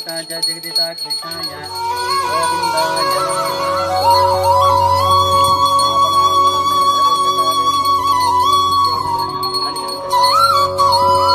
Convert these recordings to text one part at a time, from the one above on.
जगन्नाथाय जगदिता कृष्णाय गोविन्दाय नमः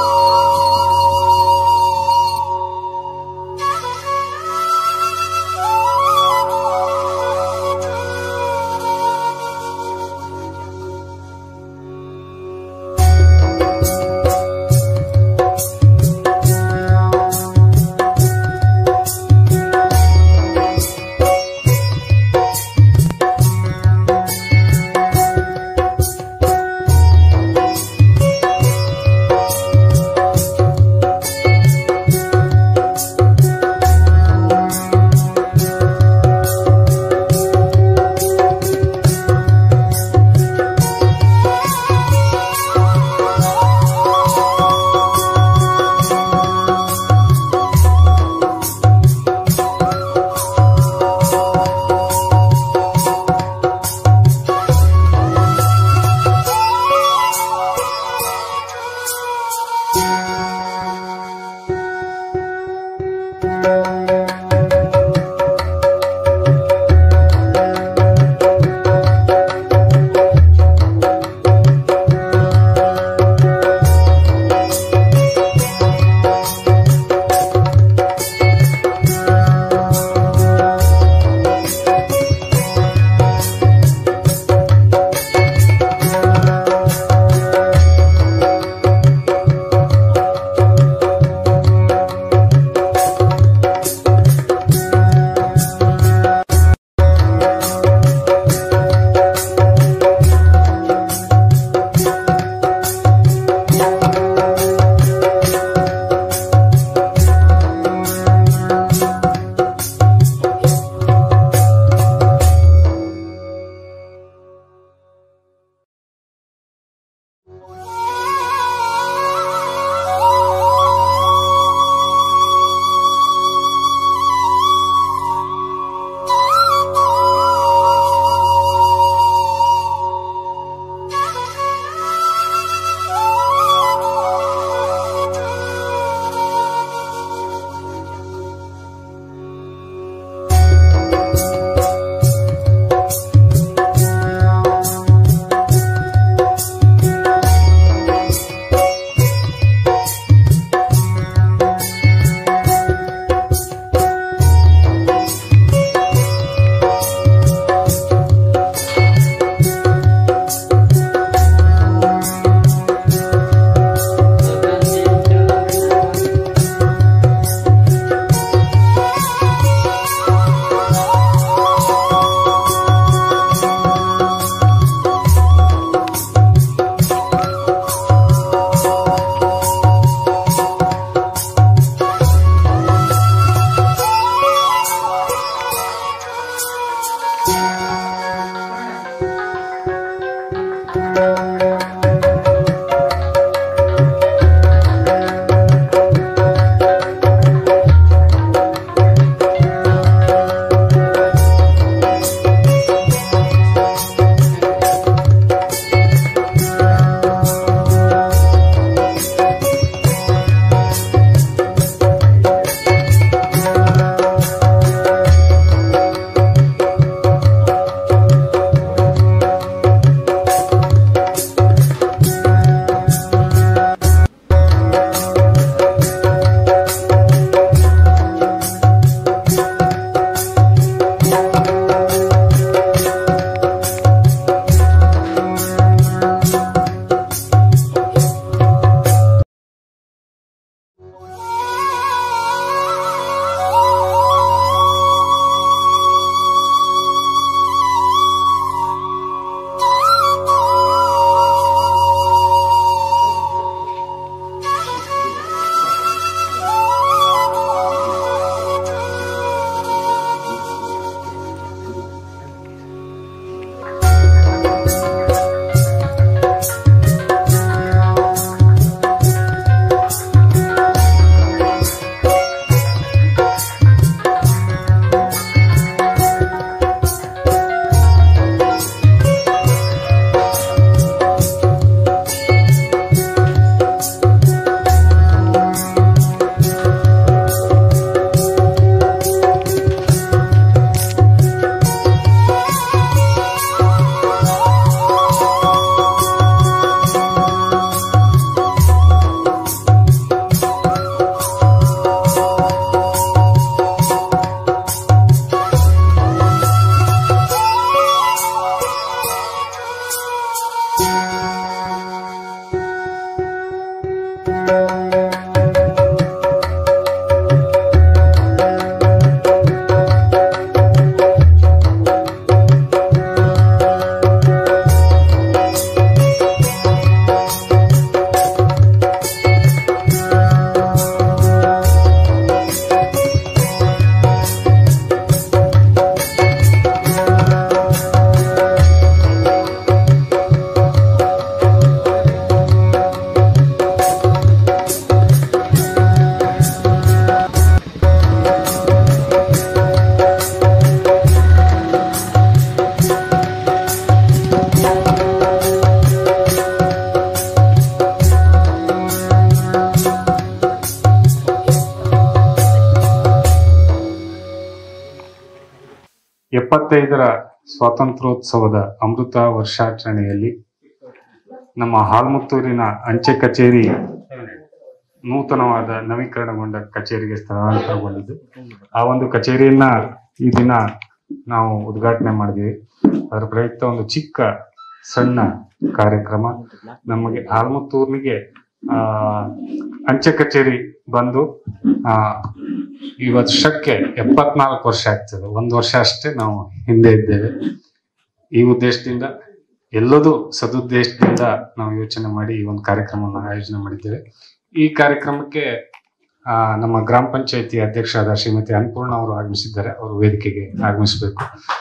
ಎಪ್ಪತ್ತೈದರ ಸ್ವಾತಂತ್ರ್ಯೋತ್ಸವದ ಅಮೃತ ವರ್ಷಾಚರಣೆಯಲ್ಲಿ ನಮ್ಮ ಹಾಲ್ಮುತ್ತೂರಿನ ಅಂಚೆ ಕಚೇರಿ ನೂತನವಾದ ನವೀಕರಣಗೊಂಡ ಕಚೇರಿಗೆ ಸ್ಥಳಾಂತರಗೊಂಡಿದ್ದು ಆ ಒಂದು ಕಚೇರಿಯನ್ನ ಈ ದಿನ ನಾವು ಉದ್ಘಾಟನೆ ಮಾಡಿದ್ವಿ ಅದರ ಪ್ರಯುಕ್ತ ಒಂದು ಚಿಕ್ಕ ಸಣ್ಣ ಕಾರ್ಯಕ್ರಮ ನಮಗೆ ಹಾಲ್ಮುತ್ತೂರ್ನಿಗೆ ಆ ಅಂಚೆ ಕಚೇರಿ ಬಂದು ಆ ಈ ವರ್ಷಕ್ಕೆ ಎಪ್ಪತ್ನಾಲ್ಕು ವರ್ಷ ಆಗ್ತದೆ ಒಂದು ವರ್ಷ ಅಷ್ಟೇ ನಾವು ಹಿಂದೆ ಇದ್ದೇವೆ ಈ ಉದ್ದೇಶದಿಂದ ಎಲ್ಲದೂ ಸದುದ್ದೇಶದಿಂದ ನಾವು ಯೋಚನೆ ಮಾಡಿ ಈ ಒಂದು ಕಾರ್ಯಕ್ರಮವನ್ನು ಆಯೋಜನೆ ಮಾಡಿದ್ದೇವೆ ಈ ಕಾರ್ಯಕ್ರಮಕ್ಕೆ ಆ, ನಮ್ಮ ಗ್ರಾಮ ಪಂಚಾಯತಿ ಅಧ್ಯಕ್ಷರಾದ ಶ್ರೀಮತಿ ಅನ್ನಪೂರ್ಣ ಅವರು ಆಗಮಿಸಿದ್ದಾರೆ ಅವರು ವೇದಿಕೆಗೆ ಆಗಮಿಸಬೇಕು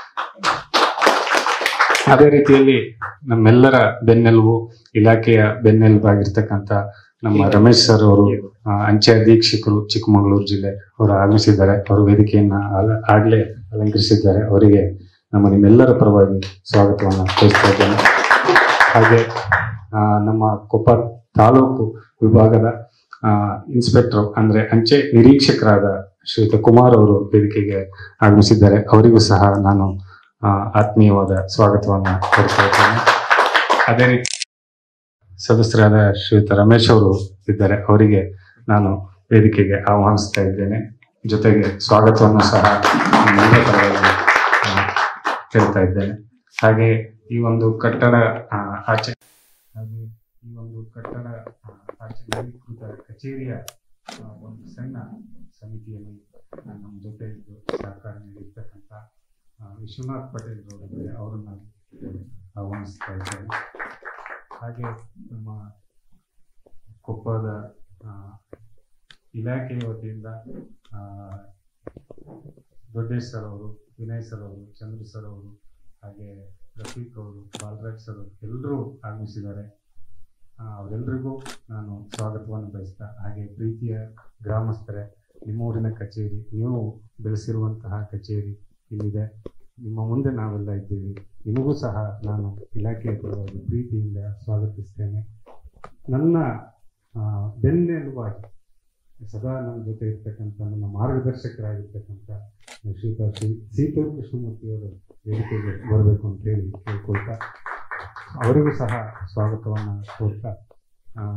ಅದೇ ರೀತಿಯಲ್ಲಿ ನಮ್ಮೆಲ್ಲರ ಬೆನ್ನೆಲುಬು ಇಲಾಖೆಯ ಬೆನ್ನೆಲುಬಾಗಿರ್ತಕ್ಕಂಥ ನಮ್ಮ ರಮೇಶ್ ಸರ್ ಅವರು ಆ, ಅಂಚೆ ಅಧೀಕ್ಷಕರು ಚಿಕ್ಕಮಗಳೂರು ಜಿಲ್ಲೆ ಅವರು ಆಗಮಿಸಿದ್ದಾರೆ ಅವರು ವೇದಿಕೆಯನ್ನ ಅಲ- ಆಗ್ಲೇ ಅಲಂಕರಿಸಿದ್ದಾರೆ ಅವರಿಗೆ ನಮ್ಮ ನಿಮ್ಮೆಲ್ಲರ ಪರವಾಗಿ ಸ್ವಾಗತವನ್ನು ಕೋರಿಸ್ತಾ ಇದ್ದೇನೆ ಹಾಗೆ ಆ, ನಮ್ಮ ಕೊಪ್ಪ ತಾಲೂಕು ವಿಭಾಗದ ಆ, ಇನ್ಸ್ಪೆಕ್ಟರ್ ಅಂದ್ರೆ ಅಂಚೆ ನಿರೀಕ್ಷಕರಾದ ಶ್ರೀಯುತ ಕುಮಾರ್ ಅವರು ವೇದಿಕೆಗೆ ಆಗಮಿಸಿದ್ದಾರೆ ಅವರಿಗೂ ಸಹ ನಾನು ಆ, ಆತ್ಮೀಯವಾದ ಸ್ವಾಗತವನ್ನ ಕೋರ್ತಾ ಇದ್ದೇನೆ ಅದೇ ರೀತಿ ಸದಸ್ಯರಾದ ಶ್ರೀಯುತ ರಮೇಶ್ ಅವರು ಇದ್ದಾರೆ ಅವರಿಗೆ ನಾನು ವೇದಿಕೆಗೆ ಆಹ್ವಾನಿಸ್ತಾ ಇದ್ದೇನೆ ಜೊತೆಗೆ ಸ್ವಾಗತವನ್ನು ಸಹ ನಿಮ್ಮೆಲ್ಲರ ಪರವಾಗಿ, ಆ, ಹೇಳ್ತಾ ಇದ್ದೇನೆ ಹಾಗೆ ಈ ಒಂದು ಕಟ್ಟಡ ಆ, ಆಚೆ ಹಾಗೆ ಈ ಒಂದು ಕಟ್ಟಡ ಆ, ಆಚೆ ನವೀಕೃತ ಕಚೇರಿಯ ಆ, ಒಂದು ಸಣ್ಣ ಸಮಿತಿಯಲ್ಲಿ ಆ, ನಮ್ಮ ಜೊತೆ ಇದ್ದು ಸಹಕಾರ ನೀಡಿರ್ತಕ್ಕಂಥ ಆ, ವಿಶ್ವನಾಥ್ ಪಟೇಲ್ ಅವರಿದ್ದಾರೆ ಅವರನ್ನ ಆಹ್ವಾನಿಸ್ತಾ ಇದ್ದೇನೆ ಹಾಗೆ ನಮ್ಮ ಕೊಪ್ಪದ ಆ, ಇಲಾಖೆಯ ವತಿಯಿಂದ ಆ, ದೊಡ್ಡೇಶ್ ಸರ್ ಅವರು ವಿನಯ್ ಸರ್ ಅವರು ಚಂದ್ರ ಸರ್ ಅವರು ಹಾಗೆ ರಫೀಕ್ ಅವರು ಬಾಲರಾಜ್ ಸರ್ ಅವರು ಎಲ್ಲರೂ ಆಗಮಿಸಿದ್ದಾರೆ ಆ, ಅವರೆಲ್ಲರಿಗೂ ನಾನು ಸ್ವಾಗತವನ್ನು ಬಯಸ್ತಾ ಹಾಗೆ ಪ್ರೀತಿಯ ಗ್ರಾಮಸ್ಥರೇ ನಿಮ್ಮೂರಿನ ಕಚೇರಿ ನೀವು ಬೆಳೆಸಿರುವಂತಹ ಕಚೇರಿ ಇಲ್ಲಿದೆ ನಿಮ್ಮ ಮುಂದೆ ನಾವೆಲ್ಲ ಇದ್ದೀವಿ ನಿಮಗೂ ಸಹ ನಾನು ಇಲಾಖೆಯ ಪರವಾಗಿ ಪ್ರೀತಿಯಿಂದ ಸ್ವಾಗತಿಸ್ತೇನೆ ನನ್ನ ಆ, ಬೆನ್ನೆಲುಬಾಗಿ ಸದಾ ನನ್ನ ಜೊತೆ ಇರ್ತಕ್ಕಂಥ ನನ್ನ ಮಾರ್ಗದರ್ಶಕರಾಗಿರ್ತಕ್ಕಂಥ ಶ್ರೀಯುತ ಶ್ರೀ ಸೀತೂರು ಕೃಷ್ಣಮೂರ್ತಿಯವರು ವೇದಿಕೆಗೆ ಬರಬೇಕು ಅಂತ ಹೇಳಿ ಕೇಳ್ಕೊಳ್ತಾ ಅವರಿಗೂ ಸಹ ಸ್ವಾಗತವನ್ನು ಕೋರ್ತಾ ಆ,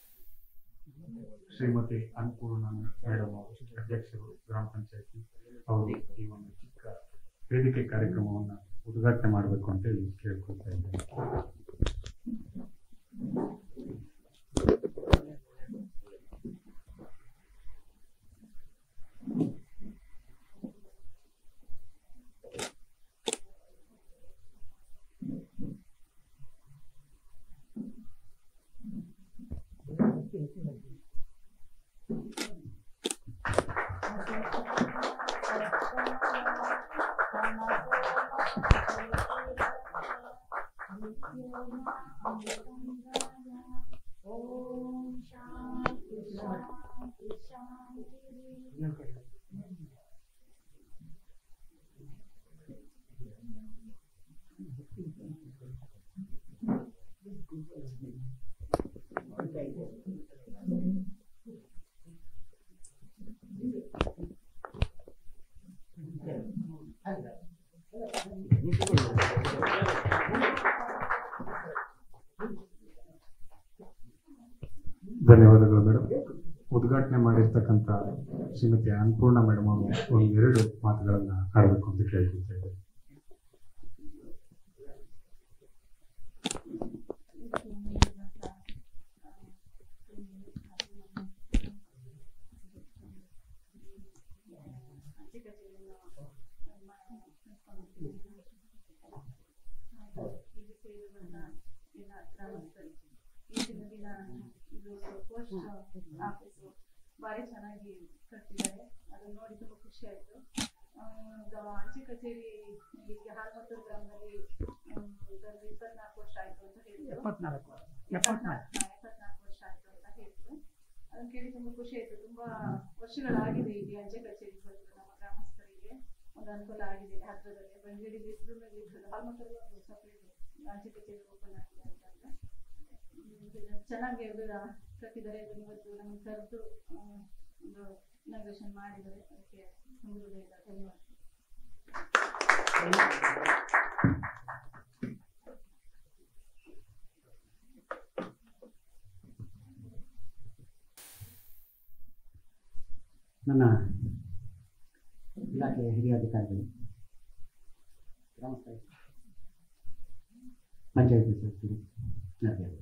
ಶ್ರೀಮತಿ ಅನ್ನಪೂರ್ಣ ಮೇಡಮ್ ಅವರು ಅಧ್ಯಕ್ಷರು ಗ್ರಾಮ ಪಂಚಾಯತಿ ಅವರು ಈ ಒಂದು ಚಿಕ್ಕ ವೇದಿಕೆ ಕಾರ್ಯಕ್ರಮವನ್ನು ಉದ್ಘಾಟನೆ ಮಾಡಬೇಕು ಅಂತ ಹೇಳಿ ಕೇಳ್ಕೊಳ್ತಾ ಇದ್ದೇನೆ ಧನ್ಯವಾದಗಳು ಮೇಡಮ್ ಉದ್ಘಾಟನೆ ಮಾಡಿರ್ತಕ್ಕಂಥ ಶ್ರೀಮತಿ ಅನ್ನಪೂರ್ಣ ಮೇಡಮ್ ಅವರು ಒಂದು ಎರಡು ಮಾತುಗಳನ್ನ ಆಡಬೇಕು ಅಂತ ಕೇಳ್ಕೊಳ್ತಾ ಇದ್ದೇನೆ ಈಗಿನ ದಿನ ಇದು ಪೋಸ್ಟ್ ಆಫೀಸು ಭಾರಿ ಚೆನ್ನಾಗಿ ಕಟ್ಟಿದ್ದಾರೆ ಅದನ್ನ ನೋಡಿ ತುಂಬ ಖುಷಿ ಆಯಿತು ಅಂಚೆ ಕಚೇರಿ ಈಗ ಹಾಲ್ಮತ್ತೂರು ಗ್ರಾಮದಲ್ಲಿ ಆಮ್, ಇದೊಂದು ಇಪ್ಪತ್ನಾಲ್ಕು ವರ್ಷ ಆಯಿತು ಅಂತ ಹೇಳಿದ್ರು ಎಪ್ಪತ್ನಾಲ್ಕು ಎಪ್ಪತ್ನಾಲ್ಕು ಹಾ, ಎಪ್ಪತ್ನಾಲ್ಕು ವರ್ಷ ಆಯಿತು ಅಂತ ಹೇಳಿದ್ರು ಅದನ್ನ ಕೇಳಿ ತುಂಬ ಖುಷಿ ಆಯಿತು ತುಂಬ ವರ್ಷಗಳಾಗಿದೆ ಇಲ್ಲಿ ಅಂಚೆ ಕಚೇರಿ ಬಂದು ನಮ್ಮ ಗ್ರಾಮಸ್ಥರಿಗೆ ಒಂದು ಅನುಕೂಲ ಆಗಿದೆ ಇಲ್ಲಿ ಹತ್ರದಲ್ಲಿ ಬೆಂಗಳೂರಿಗೆ ಬಿಸಿಲು ಮೇಲೆ ಇರ್ತದೆ ಹಾಲ್ಮತ್ತೂರು ಒಂದು ಸಪ್ರೇಟ್ ಅಂಚೆ ಕಚೇರಿ ಓಪನ್ ಆಗಿದೆ ಅಂತಂದ್ರೆ ಹ್ಮ್, ಇದನ್ನ ಚೆನ್ನಾಗಿ ಅದರ ಕಟ್ಟಿದ್ದಾರೆ ಅದನ್ನ ಇವತ್ತು ನಮಗೆ ಕರೆದು ಒಂದು ಇನಾಗ್ರೇಷನ್ ಮಾಡಿದ್ದಾರೆ ಅದಕ್ಕೆ ಒಂದು ಹೃದಯದ ಧನ್ಯವಾದ ನನ್ನ ಇಲಾಖೆಯ ಹಿರಿಯ ಅಧಿಕಾರಿಗಳು ಗ್ರಾಮಸ್ಥರು ಪಂಚಾಯತಿ ಸದಸ್ಯರು ನರ್ಗಳು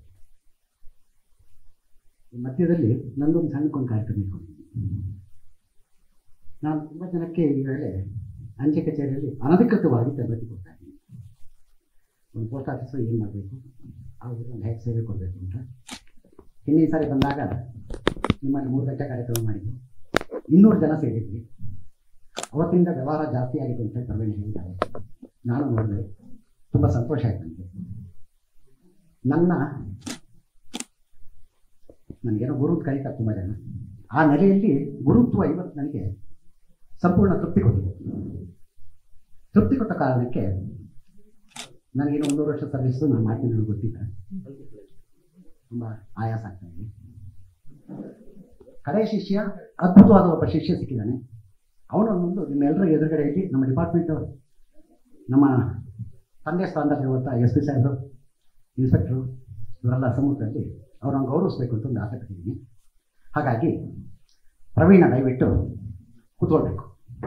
ಈ ಮಧ್ಯದಲ್ಲಿ ನಂದೊಂದು ಸಣ್ಣಕ್ಕೊಂದು ಕಾರ್ಯಕ್ರಮ ಇಟ್ಕೊಂಡಿದ್ದೀನಿ ನಾನು ತುಂಬ ಜನಕ್ಕೆ ಈ ವೇಳೆ ಅಂಚೆ ಕಚೇರಿಯಲ್ಲಿ ಅನಧಿಕೃತವಾಗಿ ತರಬೇತಿ ಕೊಡ್ತಾ ಇದ್ದೀನಿ ಒಂದು ಪೋಸ್ಟ್ ಆಫೀಸರು ಏನು ಮಾಡಬೇಕು ಅವ್ರಿಗೆ ಒಂದು ಹೇಗೆ ಸೇವೆ ಕೊಡಬೇಕು ಅಂತ ಹಿಂದಿನ ಸಾರಿ ಬಂದಾಗ ನಿಮ್ಮಲ್ಲಿ ಮೂರು ಗಂಟೆ ಕಾರ್ಯಕ್ರಮ ಮಾಡಿದ್ದು ಇನ್ನೂರು ಜನ ಸೇರಿದ್ವಿ ಅವತ್ತಿಂದ ವ್ಯವಹಾರ ಜಾಸ್ತಿ ಆಗಿದೆ ಅಂತ ಪ್ರವೀಣ್ ಹೇಳಿದ್ದಾರೆ ನಾನು ನೋಡಿದೆ ತುಂಬ ಸಂತೋಷ ಆಯ್ತು ನನಗೆ ನನ್ನ ನನಗೇನೋ ಗುರುತ್ ಕರೀತಾರೆ ತುಂಬ ಜನ ಆ ನೆಲೆಯಲ್ಲಿ ಗುರುತ್ವ ಇವತ್ತು ನನಗೆ ಸಂಪೂರ್ಣ ತೃಪ್ತಿ ಕೊಟ್ಟಿದೆ ತೃಪ್ತಿ ಕೊಟ್ಟ ಕಾರಣಕ್ಕೆ ನನಗೇನು ಒಂದೂವರೆ ವರ್ಷ ಸರ್ವಿಸು ನಾನು ಮಾಡ್ತೀನಿ ಅನ್ನೋದು ಗೊತ್ತಿಲ್ಲ ತುಂಬ ಆಯಾಸ ಆಗ್ತಾ ಇದೆ ಕಡೆ ಶಿಷ್ಯ ಅದ್ಭುತವಾದ ಒಬ್ಬ ಶಿಷ್ಯ ಸಿಕ್ಕಿದ್ದಾನೆ ಅವನು ಮುಂದೆ ನಿಮ್ಮೆಲ್ಲರ ಎದುರುಗಡೆಯಲ್ಲಿ ನಮ್ಮ ಡಿಪಾರ್ಟ್ಮೆಂಟ್ ನಮ್ಮ ತಂದೆ ಸ್ಥಾನದಲ್ಲಿರುವಂಥ ಎಸ್ ಪಿ ಸಾಹೇಬರು ಇನ್ಸ್ಪೆಕ್ಟ್ರು ಇವರೆಲ್ಲ ಸಮ್ಮುಖದಲ್ಲಿ ಅವ್ರನ್ನ ಗೌರವಿಸ್ಬೇಕು ಅಂತ ಒಂದು ಆಸೆ ಪಟ್ಟಿದ್ದೀನಿ ಹಾಗಾಗಿ ಪ್ರವೀಣ ದಯವಿಟ್ಟು ಕೂತ್ಕೊಳ್ಬೇಕು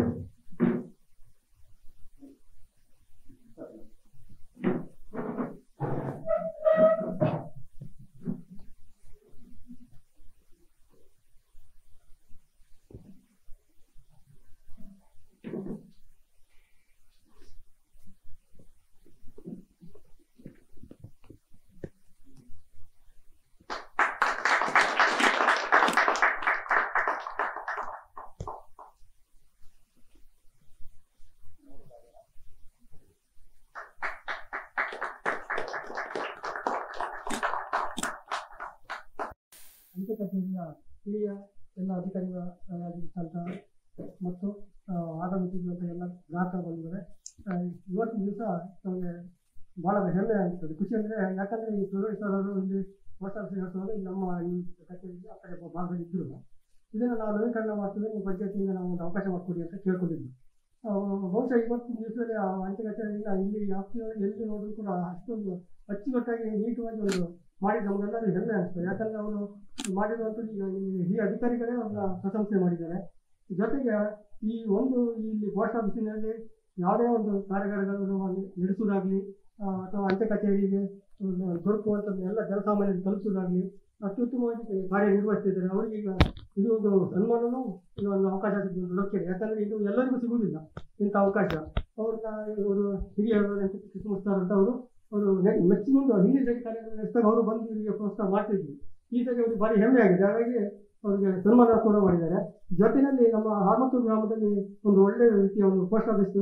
ಅಂಚೆ ಕಚೇರಿಯ ಹಿರಿಯ ಎಲ್ಲ ಅಧಿಕಾರಿಗಳಾಗಿರ್ತಂಥ ಮತ್ತು ಆ, ಆಗಮಿಸಿರುವಂಥ ಎಲ್ಲ ಗ್ರಾಹಕ ಬಂದಿದ್ದಾರೆ ಆ, ಇವತ್ತಿನ ದಿವಸ ನಮಗೆ ಭಾಳ ಹೆಮ್ಮೆ ಅನಿಸ್ತದೆ ಖುಷಿ ಅಂದರೆ ಯಾಕಂದರೆ ಈ ಪ್ರವೀಣ್ ಸರ್ ಅವರು ಇಲ್ಲಿ ಪೋಸ್ಟ್ ಆಫೀಸ್ ಹೇಳ್ತಾರೆ ನಮ್ಮ ಈ ಕಚೇರಿಗೆ ಆ ಕಡೆ ಭಾಗದಲ್ಲಿ ಇದ್ದರು ಇದನ್ನು ನಾವು ನವೀಕರಣ ಮಾಡ್ತೀವಿ ನಿಮ್ಮ ಪಂಚಾಯತಿಯಿಂದ ನಾವು ಒಂದು ಅವಕಾಶ ಮಾಡಿಕೊಡಿ ಅಂತ ಕೇಳ್ಕೊಂಡಿದ್ವಿ ಆ, ಬಹುಶಃ ಇವತ್ತಿನ ದಿವಸದಲ್ಲಿ ಆ ಅಂಚೆ ಕಚೇರಿಯಿಂದ ಇಲ್ಲಿ ವ್ಯಾಪ್ತಿಯೊಳಗೆ ಎಲ್ಲಿ ನೋಡಿದ್ರು ಕೂಡ ಅಷ್ಟೊಂದು ಅಚ್ಚುಕಟ್ಟಾಗಿ ನೀಟವಾಗಿ ಒಂದು ಮಾಡಿ ನಮಗೆಲ್ಲರಿಗೂ ಹೆಮ್ಮೆ ಅನಿಸ್ತದೆ ಯಾಕಂದರೆ ಅವರು ಮಾಡಿರುವಂಥದ್ದು ಈಗ ಈ ಹಿರಿಯ ಅಧಿಕಾರಿಗಳೇ ಅವ್ರನ್ನ ಪ್ರಶಂಸೆ ಮಾಡಿದ್ದಾರೆ ಜೊತೆಗೆ ಈ ಒಂದು ಇಲ್ಲಿ ಪೋಸ್ಟ್ ಆಫೀಸಿನಲ್ಲಿ ಯಾವುದೇ ಒಂದು ಕಾರ್ಯಗಾರಗಳನ್ನು ಅಲ್ಲಿ ನಡೆಸುವುದಾಗಲಿ ಆ, ಅಥವಾ ಅಂಚೆ ಕಚೇರಿಗೆ ಒಂದು ದೊರಕುವಂಥದ್ದು ಎಲ್ಲ ಜನಸಾಮಾನ್ಯರಿಗೆ ತಲುಪಿಸೋದಾಗಲಿ ಅತ್ಯುತ್ತಮವಾಗಿ ಕಾರ್ಯನಿರ್ವಹಿಸ್ತಿದ್ದಾರೆ ಅವರಿಗೆ ಈಗ ಇದು ಒಂದು ಸನ್ಮಾನನೂ ಈ ಒಂದು ಅವಕಾಶ ಸಿಗೋದು ದೊರಕಿದೆ ಯಾಕಂದರೆ ಇದು ಎಲ್ಲರಿಗೂ ಸಿಗುವುದಿಲ್ಲ ಇಂಥ ಅವಕಾಶ ಅವ್ರನ್ನ ಇವರು ಹಿರಿಯರು ಕೃಷ್ಣಮೂರ್ತಿ ಅಂತ ಅವರು ಅವರು ಮೆಚ್ಚಿಕೊಂಡು ಹಿಂದಿನ ಕಾರ್ಯಗಳು ನಡೆಸಿದಾಗ ಅವರು ಬಂದು ಇವರಿಗೆ ಪ್ರೋತ್ಸಾಹ ಮಾಡ್ತಿದ್ವಿ ಈ ಸರಿ ಅವರಿಗೆ ಭಾರಿ ಹೆಮ್ಮೆ ಆಗಿದೆ ಹಾಗಾಗಿ ಅವರಿಗೆ ಸನ್ಮಾನ ಕೂಡ ಮಾಡಿದ್ದಾರೆ ಜೊತೆಯಲ್ಲಿ ನಮ್ಮ ಹಾರ್ಮತ್ತೂರು ಗ್ರಾಮದಲ್ಲಿ ಒಂದು ಒಳ್ಳೆಯ ರೀತಿಯ ಒಂದು ಪೋಸ್ಟ್ ಆಫೀಸ್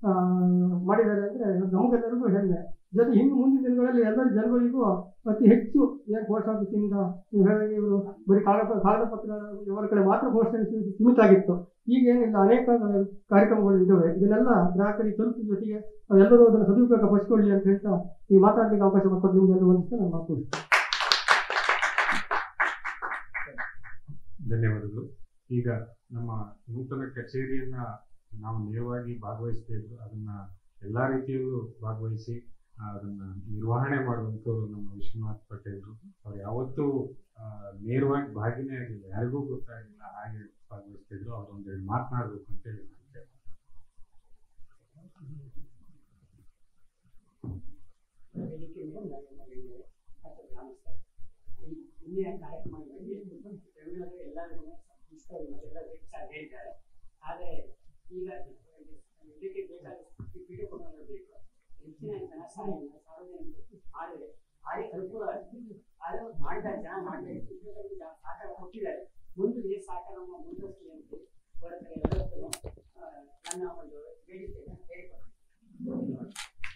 ಮಾಡಿದ್ದಾರೆ ಅಂದರೆ ನಮಗೆಲ್ಲರಿಗೂ ಹೆಮ್ಮೆ ಜೊತೆ ಇನ್ನು ಮುಂದಿನ ದಿನಗಳಲ್ಲಿ ಎಲ್ಲ ಜನಗಳಿಗೂ ಅತಿ ಹೆಚ್ಚು ಏನು ಪೋಸ್ಟ್ ಆಫೀಸಿಂದ ನೀವು ಹೇಳಿದ್ರೆ ಇವರು ಬರೀ ಕಾಗದ ಕಾಗದ ಪತ್ರ ಇವರ ಕಡೆ ಮಾತ್ರ ಪೋಸ್ಟ್ ಆಫೀಸ್ ಸೀಮಿತ ಆಗಿತ್ತು ಈಗ ಏನಿಲ್ಲ ಅನೇಕ ಕಾರ್ಯಕ್ರಮಗಳು ಇದ್ದಾವೆ ಇದನ್ನೆಲ್ಲ ಗ್ರಾಹಕರಿಗೆ ತಲುಪಿದ ಜೊತೆಗೆ ಎಲ್ಲರೂ ಅದನ್ನು ಸದುಪಯೋಗ ಪಡಿಸ್ಕೊಳ್ಳಿ ಅಂತ ಹೇಳ್ತಾ ಈ ಮಾತಾಡಲಿಕ್ಕೆ ಅವಕಾಶ ಮಾಡಿಕೊಟ್ಟು ನಿಮಗೆಲ್ಲ ಒಂದಿಷ್ಟು ನಾನು ಮಾತು ಧನ್ಯವಾದಗಳು ಈಗ ನಮ್ಮ ನೂತನ ಕಚೇರಿಯನ್ನ ನಾವು ನೇರವಾಗಿ ಭಾಗವಹಿಸ್ತಾ ಇದ್ರು ಅದನ್ನ ಎಲ್ಲಾ ರೀತಿಯಲ್ಲೂ ಭಾಗವಹಿಸಿ ಆ, ಅದನ್ನ ನಿರ್ವಹಣೆ ಮಾಡುವಂಥವ್ರು ನಮ್ಮ ವಿಶ್ವನಾಥ್ ಪಟೇಲ್ರು ಅವ್ರು ಯಾವತ್ತೂ ಆ, ನೇರವಾಗಿ ಭಾಗಿನೇ ಆಗಿಲ್ಲ ಯಾರಿಗೂ ಗೊತ್ತಾಗಿಲ್ಲ ಹಾಗೆ ಭಾಗವಹಿಸ್ತಿದ್ರು ಅವ್ರು ಒಂದೆರಡು ಮಾತನಾಡ್ಬೇಕು ಅಂತೇಳಿ ನಾನು ಕೇಳ್ದೆ. ಇಂದಿನ ಕಾರ್ಯಕ್ರಮದಲ್ಲಿ ಪ್ರವೀಣರು ಎಲ್ಲರಿಗೂ ಇಷ್ಟರು ಎಲ್ಲ ಹೆಚ್ಚಾಗಿ ಹೇಳಿದ್ದಾರೆ ಆದರೆ ಈಗ ಇದಕ್ಕೆ ಬೇಕಾದ ಪೀಠೋಪಕರಣಗಳು ಬೇಕು ಹೆಚ್ಚಿನ ಜನ ಸಹಾಯ ಸಾರ್ವಜನಿಕರು ಆದರೆ ಭಾರಿ ಅನುಕೂಲ ಆದರೆ ಮಾಡಿದ ಜನ ಮಾಡಿದ ಸಹಕಾರ ಕೊಟ್ಟಿದ್ದಾರೆ ಮುಂದೆ ಸಹಕಾರವನ್ನು ಮುಂದುವರಿಸಲಿ ಅಂತ ಹೊರತಾರೆ ಎಲ್ಲರಲ್ಲೂ ಆ, ನನ್ನ ಒಂದು ಬೇಡಿಕೆಯನ್ನು ಹೇಳಿಕೊಡ್ತೀನಿ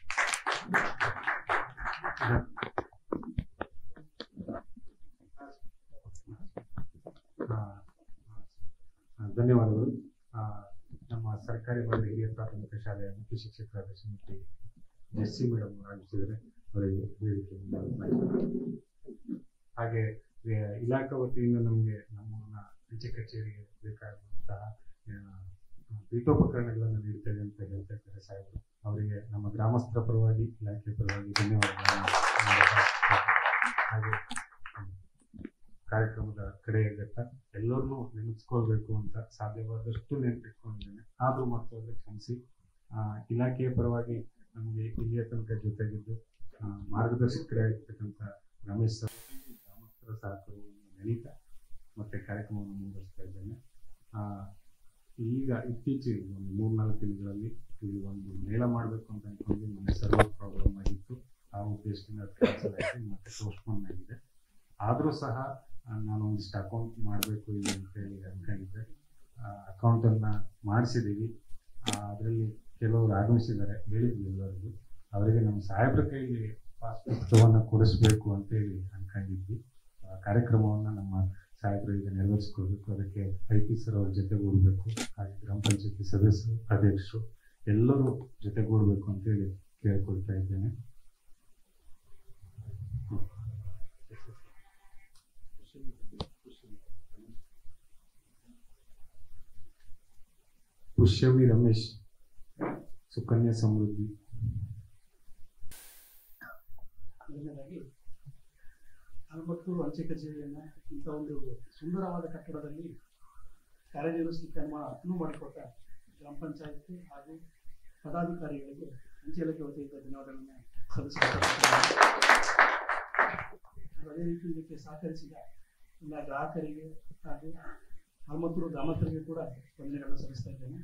ಆ, ಆ, ಧನ್ಯವಾದಗಳು ಆ, ನಮ್ಮ ಸರ್ಕಾರಿ ಮತ್ತು ಹಿರಿಯ ಪ್ರಾಥಮಿಕ ಶಾಲೆಯ ಮುಖ್ಯ ಶಿಕ್ಷಕರಾದ ಶ್ರೀಮತಿ ಜೆಸ್ಸಿ ಮೇಡಮ್ ಆಗಮಿಸಿದರೆ ಅವರಿಗೆ ವೇದಿಕೆ ಹಾಗೆ ಏ- ಇಲಾಖಾ ವತಿಯಿಂದ ನಮಗೆ ನಮ್ಮೂರಿನ ಅಂಚೆ ಕಚೇರಿಗೆ ಬೇಕಾಗುವಂತಹ ಆ, ಪೀಠೋಪಕರಣಗಳನ್ನು ನೀಡ್ತೇವೆ ಅಂತ ಹೇಳ್ತಾ ಇದ್ದಾರೆ ಸಾಹೇಬರು ಅವರಿಗೆ ನಮ್ಮ ಗ್ರಾಮಸ್ಥರ ಪರವಾಗಿ ಇಲಾಖೆ ಪರವಾಗಿ ಧನ್ಯವಾದಗಳನ್ನು ಹಾಗೆ ಹ್ಮ್, ಕಾರ್ಯಕ್ರಮದ ಕಡೆಯ ಘಟ್ಟ ಎಲ್ಲರನ್ನೂ ನೆನೆಸ್ಕೊಳ್ಬೇಕು ಅಂತ ಸಾಧ್ಯವಾದಷ್ಟು ನೆನಪಿಟ್ಕೊಂಡಿದ್ದೇನೆ ಆದರೂ ಮತ್ತೊಂದು ಕ್ಷಮಿಸಿ ಆ, ಇಲಾಖೆಯ ಪರವಾಗಿ ನಮಗೆ ಇಲ್ಲಿಯ ತನಕ ಜೊತೆಗಿದ್ದು ಆ, ಮಾರ್ಗದರ್ಶಕರಾಗಿರ್ತಕ್ಕಂಥ ರಮೇಶ್ ಸರ್ ಗ್ರಾಮಸ್ಥರ ಸಹಕಾರವನ್ನು ನೆನೀತಾ ಮತ್ತೆ ಕಾರ್ಯಕ್ರಮವನ್ನು ಮುಂದುವರಿಸ್ತಾ ಇದ್ದೇನೆ ಆ, ಈಗ ಇತ್ತೀಚೆಗೆ ಒಂದು ಮೂರ್ನಾಲ್ಕು ದಿನಗಳಲ್ಲಿ ಇಲ್ಲಿ ಒಂದು ಮೇಳ ಮಾಡಬೇಕು ಅಂತ ಅನ್ಕೊಂಡು ಮೊನ್ನೆ ಸರ್ವರ್ ಪ್ರಾಬ್ಲಮ್ ಆಗಿತ್ತು ಆ ಉದ್ದೇಶದಿಂದ ಅದು ಕ್ಯಾನ್ಸಲ್ ಆಯಿತು ಮತ್ತೆ ಪೋಸ್ಟ್ಪೋನ್ ಆಗಿದೆ ಆದರೂ ಸಹ ಆ, ನಾನು ಒಂದಿಷ್ಟು ಅಕೌಂಟ್ ಮಾಡಬೇಕು ಇಲ್ಲಿ ಅಂತ ಹೇಳಿ ಅನ್ಕೊಂಡಿದ್ದೆ ಅಕೌಂಟನ್ನು ಮಾಡಿಸಿದ್ದೀವಿ ಅದರಲ್ಲಿ ಕೆಲವರು ಆಗಮಿಸಿದ್ದಾರೆ ಹೇಳಿದ್ವಿ ಎಲ್ಲರಿಗೂ ಅವರಿಗೆ ನಮ್ಮ ಸಾಹೇಬ್ರ ಕೈಲಿ ಪಾಸ್ ಪುಸ್ತಕವನ್ನು ಕೊಡಿಸ್ಬೇಕು ಅಂತೇಳಿ ಅನ್ಕೊಂಡಿದ್ವಿ ಆ ಕಾರ್ಯಕ್ರಮವನ್ನು ನಮ್ಮ ಸಾಹೇಬರು ಈಗ ನೆರವೇರಿಸ್ಕೊಳ್ಬೇಕು ಅದಕ್ಕೆ ಐ ಪಿ ಸರ್ ಅವ್ರ ಜೊತೆಗೂಡಬೇಕು ಹಾಗೆ ಗ್ರಾಮ ಪಂಚಾಯತಿ ಸದಸ್ಯರು ಅಧ್ಯಕ್ಷರು ಎಲ್ಲರೂ ಜೊತೆಗೂಡಬೇಕು ಅಂತೇಳಿ ಕೇಳ್ಕೊಳ್ತಾ ಇದ್ದೇನೆ ಪುಷ್ಯಮಿ ರಮೇಶ್ ಸುಕನ್ಯಾ ಸಮೃದ್ಧಿ ಮೊದಲನೇದಾಗಿ ಅಲ್ಬತ್ತೂರು ಅಂಚೆ ಕಚೇರಿಯನ್ನು ಇಂಥ ಒಂದು ಸುಂದರವಾದ ಕಟ್ಟಡದಲ್ಲಿ ಕಾರ್ಯನಿರ್ವಹಿಸಲಿಕ್ಕೆ ಅನುಮ ಅನುವು ಮಾಡಿಕೊಟ್ಟ ಗ್ರಾಮ ಪಂಚಾಯತಿ ಹಾಗೂ ಪದಾಧಿಕಾರಿಗಳಿಗೆ ಅಂಚೆ ಇಲಾಖೆ ವತಿಯಿಂದ ಧನ್ಯವಾದಗಳನ್ನು ಸಲ್ಲಿಸುತ್ತಾರೆ ಅದೇ ರೀತಿ ಇದಕ್ಕೆ ಸಹಕರಿಸಿದ ಎಲ್ಲ ಗ್ರಾಹಕರಿಗೆ ಹಾಗೂ ಹನುಮತ್ತೂರು ಗ್ರಾಮಸ್ಥರಿಗೆ ಕೂಡ ವಂದನೆಗಳನ್ನು ಸಲ್ಲಿಸ್ತಾ ಇದ್ದೇನೆ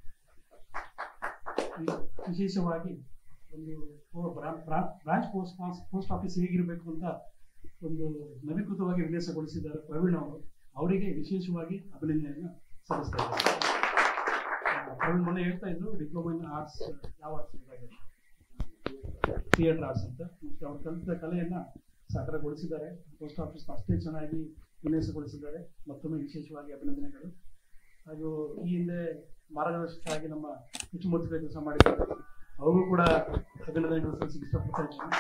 ವಿ- ವಿಶೇಷವಾಗಿ ಒಂದು ಬ್ರಾಂಚ್ ಪೋಸ್ಟ್ ಪೋಸ್ಟ್ ಆಫೀಸ್ ಹೇಗಿರಬೇಕು ಅಂತ ಒಂದು ನವೀಕೃತವಾಗಿ ವಿನ್ಯಾಸಗೊಳಿಸಿದ್ದಾರೆ ಪ್ರವೀಣ್ ಅವರು ಅವರಿಗೆ ವಿಶೇಷವಾಗಿ ಅಭಿನಂದನೆಯನ್ನು ಸಲ್ಲಿಸ್ತಾ ಇದ್ದಾರೆ ಆ, ಪ್ರವೀಣ್ ಮೊನ್ನೆ ಹೇಳ್ತಾ ಇದ್ರು ಡಿಪ್ಲೊಮಾ ಇನ್ ಆರ್ಟ್ಸ್ ಯಾವ ಆರ್ಟ್ಸ್ ಥಿಯೇಟರ್ ಆರ್ಟ್ಸ್ ಅಂತ ಮತ್ತೆ ಅವ್ರು ಕಲಿತ ಕಲೆಯನ್ನ ಸಾಕಾರಗೊಳಿಸಿದ್ದಾರೆ ಪೋಸ್ಟ್ ಆಫೀಸ್ ಅಷ್ಟೇ ಚೆನ್ನಾಗಿ ವಿನ್ಯಾಸಗೊಳಿಸಿದ್ದಾರೆ ಮತ್ತೊಮ್ಮೆ ವಿಶೇಷವಾಗಿ ಅಭಿನಂದನೆಗಳು ಹಾಗೂ ಈ ಹಿಂದೆ ಮಾರ್ಗದರ್ಶಕರಾಗಿ ನಮ್ಮ ಚುಚ್ಚುಮುಚ್ಚುಗಳ ಕೆಲಸ ಮಾಡಿದ್ದಾರೆ ಅವ್ರಿಗೂ ಕೂಡ ಅಭಿನಂದನೆಗಳು ಸಲ್ಲಿಸಲಿಕ್ಕೆ ಇಷ್ಟಪಡ್ತಾ ಇದ್ದೇನೆ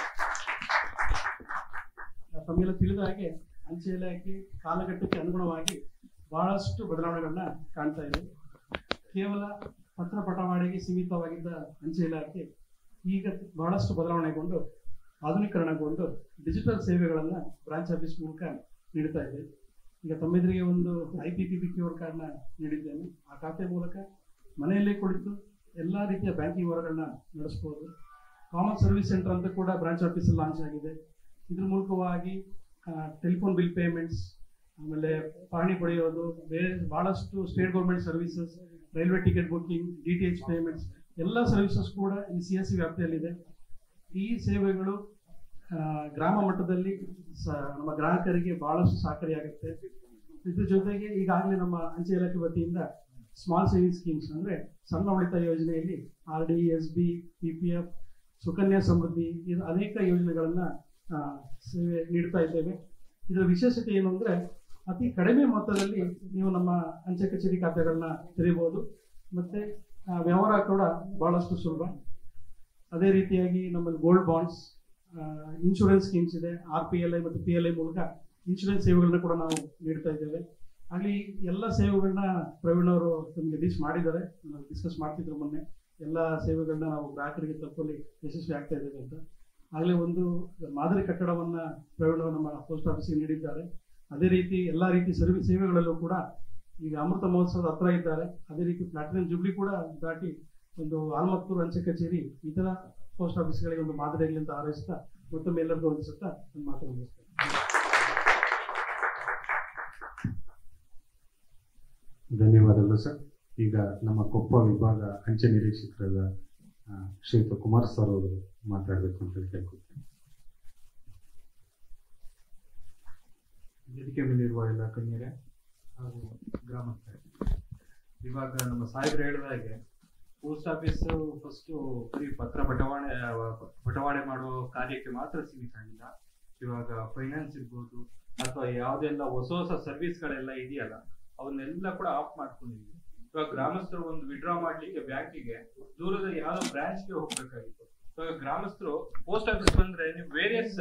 ಆ, ತಮಗೆಲ್ಲ ತಿಳಿದ ಹಾಗೆ ಅಂಚೆ ಇಲಾಖೆ ಕಾಲಘಟ್ಟಕ್ಕೆ ಅನುಗುಣವಾಗಿ ಬಹಳಷ್ಟು ಬದಲಾವಣೆಗಳನ್ನ ಕಾಣ್ತಾ ಇದೆ ಕೇವಲ ಪತ್ರ ಪಟವಾಡೆಗೆ ಸೀಮಿತವಾಗಿದ್ದ ಅಂಚೆ ಇಲಾಖೆ ಈಗ ಬಹಳಷ್ಟು ಬದಲಾವಣೆಗೊಂಡು ಆಧುನೀಕರಣಗೊಂಡು ಡಿಜಿಟಲ್ ಸೇವೆಗಳನ್ನ ಬ್ರಾಂಚ್ ಆಫೀಸ್ ಮೂಲಕ ನೀಡ್ತಾ ಇದೆ ಈಗ ತಮ್ಮೆದುರಿಗೆ ಒಂದು I P P B QR ಕಾರ್ಡ್ನ ನೀಡಿದ್ದೇನೆ ಆ ಖಾತೆ ಮೂಲಕ ಮನೆಯಲ್ಲೇ ಕುಳಿತು ಎಲ್ಲ ರೀತಿಯ ಬ್ಯಾಂಕಿಂಗ್ ವ್ಯವಹಾರಗಳನ್ನ ನಡೆಸ್ಬೋದು ಕಾಮನ್ ಸರ್ವಿಸ್ ಸೆಂಟರ್ ಅಂತ ಕೂಡ ಬ್ರಾಂಚ್ ಆಫೀಸಲ್ಲಿ ಲಾಂಚ್ ಆಗಿದೆ ಇದ್ರ ಮೂಲಕವಾಗಿ ಟೆಲಿಫೋನ್ ಬಿಲ್ ಪೇಮೆಂಟ್ಸ್ ಆಮೇಲೆ ಪಾಣಿ ಪಡೆಯೋದು ಬೇರೆ ಬಹಳಷ್ಟು state government services railway ticket booking D T H payments ಎಲ್ಲ ಸರ್ವಿಸಸ್ ಕೂಡ ಈ ಸಿ ಎಸ್ ಸಿ ವ್ಯಾಪ್ತಿಯಲ್ಲಿದೆ ಈ ಸೇವೆಗಳು ಆ, ಗ್ರಾಮ ಮಟ್ಟದಲ್ಲಿ ಸ- ನಮ್ಮ ಗ್ರಾಹಕರಿಗೆ ಬಹಳಷ್ಟು ಸಹಕಾರಿಯಾಗುತ್ತೆ ಇದ್ರ ಜೊತೆಗೆ ಈಗಾಗಲೇ ನಮ್ಮ ಅಂಚೆ ಇಲಾಖೆ ವತಿಯಿಂದ ಸ್ಮಾಲ್ ಸೇವಿಂಗ್ ಸ್ಕೀಮ್ಸ್ ಅಂದ್ರೆ ಸಣ್ಣ ಉಳಿತಾಯ ಯೋಜನೆಯಲ್ಲಿ R D S B P P F Sukanya Samriddhi ಇದು ಅನೇಕ ಯೋಜನೆಗಳನ್ನ ಆ, ಸೇವೆ ನೀಡ್ತಾ ಇದ್ದೇವೆ ಇದರ ವಿಶೇಷತೆ ಏನು ಅಂದ್ರೆ ಅತಿ ಕಡಿಮೆ ಮೊತ್ತದಲ್ಲಿ ನೀವು ನಮ್ಮ ಅಂಚೆ ಕಚೇರಿ ಖಾತೆಗಳನ್ನ ತೆರೀಬಹುದು ಮತ್ತೆ ಆ, ವ್ಯವಹಾರ ಕೂಡ ಬಹಳಷ್ಟು ಸುಲಭ ಅದೇ ರೀತಿಯಾಗಿ ನಮ್ಮಲ್ಲಿ ಗೋಲ್ಡ್ ಬಾಂಡ್ಸ್ ಇನ್ಶೂರೆನ್ಸ್ ಸ್ಕೀಮ್ಸ್ ಇದೆ ಆರ್ ಪಿ ಎಲ್ ಐ ಮತ್ತು ಪಿ ಎಲ್ ಐ ಮೂಲಕ ಇನ್ಶೂರೆನ್ಸ್ ಸೇವೆಗಳನ್ನ ಕೂಡ ನಾವು ನೀಡ್ತಾ ಇದ್ದೇವೆ ಅಲ್ಲಿ ಎಲ್ಲ ಸೇವೆಗಳನ್ನ ಪ್ರವೀಣ್ ಅವರು ನಮಗೆ ಡಿಶ್ ಮಾಡಿದ್ದಾರೆ ನಾವು ಡಿಸ್ಕಸ್ ಮಾಡ್ತಿದ್ರು ಮೊನ್ನೆ ಎಲ್ಲ ಸೇವೆಗಳನ್ನ ನಾವು ಗ್ರಾಹಕರಿಗೆ ತಲುಪಲ್ಲಿ ಯಶಸ್ವಿ ಆಗ್ತಾ ಇದ್ದೇವೆ ಅಂತ ಆಗಲೇ ಒಂದು ಮಾದರಿ ಕಟ್ಟಡವನ್ನ ಪ್ರವೀಣ್ ಅವರು ನಮ್ಮ ಪೋಸ್ಟ್ ಆಫೀಸ್ಗೆ ನೀಡಿದ್ದಾರೆ ಅದೇ ರೀತಿ ಎಲ್ಲ ರೀತಿ ಸರ್ವಿಸ್ ಸೇವೆಗಳಲ್ಲೂ ಕೂಡ ಈಗ ಅಮೃತ ಮಹೋತ್ಸವದ ಹತ್ರ ಇದ್ದಾರೆ ಅದೇ ರೀತಿ ಪ್ಲಾಟಿನಂ ಜುಬ್ಲಿ ಕೂಡ ದಾಟಿ ಒಂದು ಆಲ್ಮತ್ತೂರು ಅಂಚೆ ಕಚೇರಿ ಇತರ ಪೋಸ್ಟ್ ಆಫೀಸ್ಗಳಿಗೆ ಒಂದು ಮಾದರಿಯಾಗಲಿ ಅಂತ ಹಾರೈಸ್ತಾ ಮತ್ತೊಮ್ಮೆ ಎಲ್ಲರಿಗೂ ಹೊಂದಿಸುತ್ತಾ ನನ್ನ ಮಾತು ಮುಗಿಸ್ತೇನೆ ಧನ್ಯವಾದಗಳು ಸರ್ ಈಗ ನಮ್ಮ ಕೊಪ್ಪ ವಿಭಾಗ ಅಂಚೆ ನಿರೀಕ್ಷಕರಾದ ಆ, ಶ್ರೀಯುತ ಕುಮಾರ್ ಸರ್ ಅವರು ಮಾತಾಡಬೇಕು ಅಂತ ಕೇಳ್ಕೊಳ್ತೇನೆ ವೇದಿಕೆ ಮೇಲಿರುವ ಎಲ್ಲ ಕಣ್ಯರೇ ಹಾಗೂ ಗ್ರಾಮಸ್ಥರೇ ಇವಾಗ ನಮ್ಮ ಸಾಹೇಬ್ರು ಹೇಳಿದ ಹಾಗೆ ಪೋಸ್ಟ್ ಆಫೀಸ್ ಫಸ್ಟ್ ಬರೀ ಪತ್ರ ಬಟವಾಡೆ ಬಟವಾಡೆ ಮಾಡುವ ಕಾರ್ಯಕ್ಕೆ ಮಾತ್ರ ಸೀಮಿತ ಆಗಿಲ್ಲ ಇವಾಗ ಫೈನಾನ್ಸ್ ಇರ್ಬೋದು ಅಥವಾ ಯಾವುದೆಲ್ಲ ಹೊಸ ಹೊಸ ಸರ್ವಿಸ್ಗಳೆಲ್ಲ ಇದೆಯಲ್ಲ ಅವನ್ನೆಲ್ಲ ಕೂಡ ಆಫ್ ಮಾಡ್ಕೊಂಡಿದ್ವಿ ಇವಾಗ ಗ್ರಾಮಸ್ಥರು ಒಂದು ವಿಡ್ರಾ ಮಾಡ್ಲಿಕ್ಕೆ ಬ್ಯಾಂಕಿಗೆ ದೂರದ ಯಾವ್ದೋ ಬ್ರಾಂಚ್ಗೆ ಹೋಗ್ಬೇಕಾಗಿತ್ತು ಇವಾಗ ಗ್ರಾಮಸ್ಥರು ಪೋಸ್ಟ್ ಆಫೀಸ್ ಬಂದ್ರೆ ನೀವು ವೇರಿಯಸ್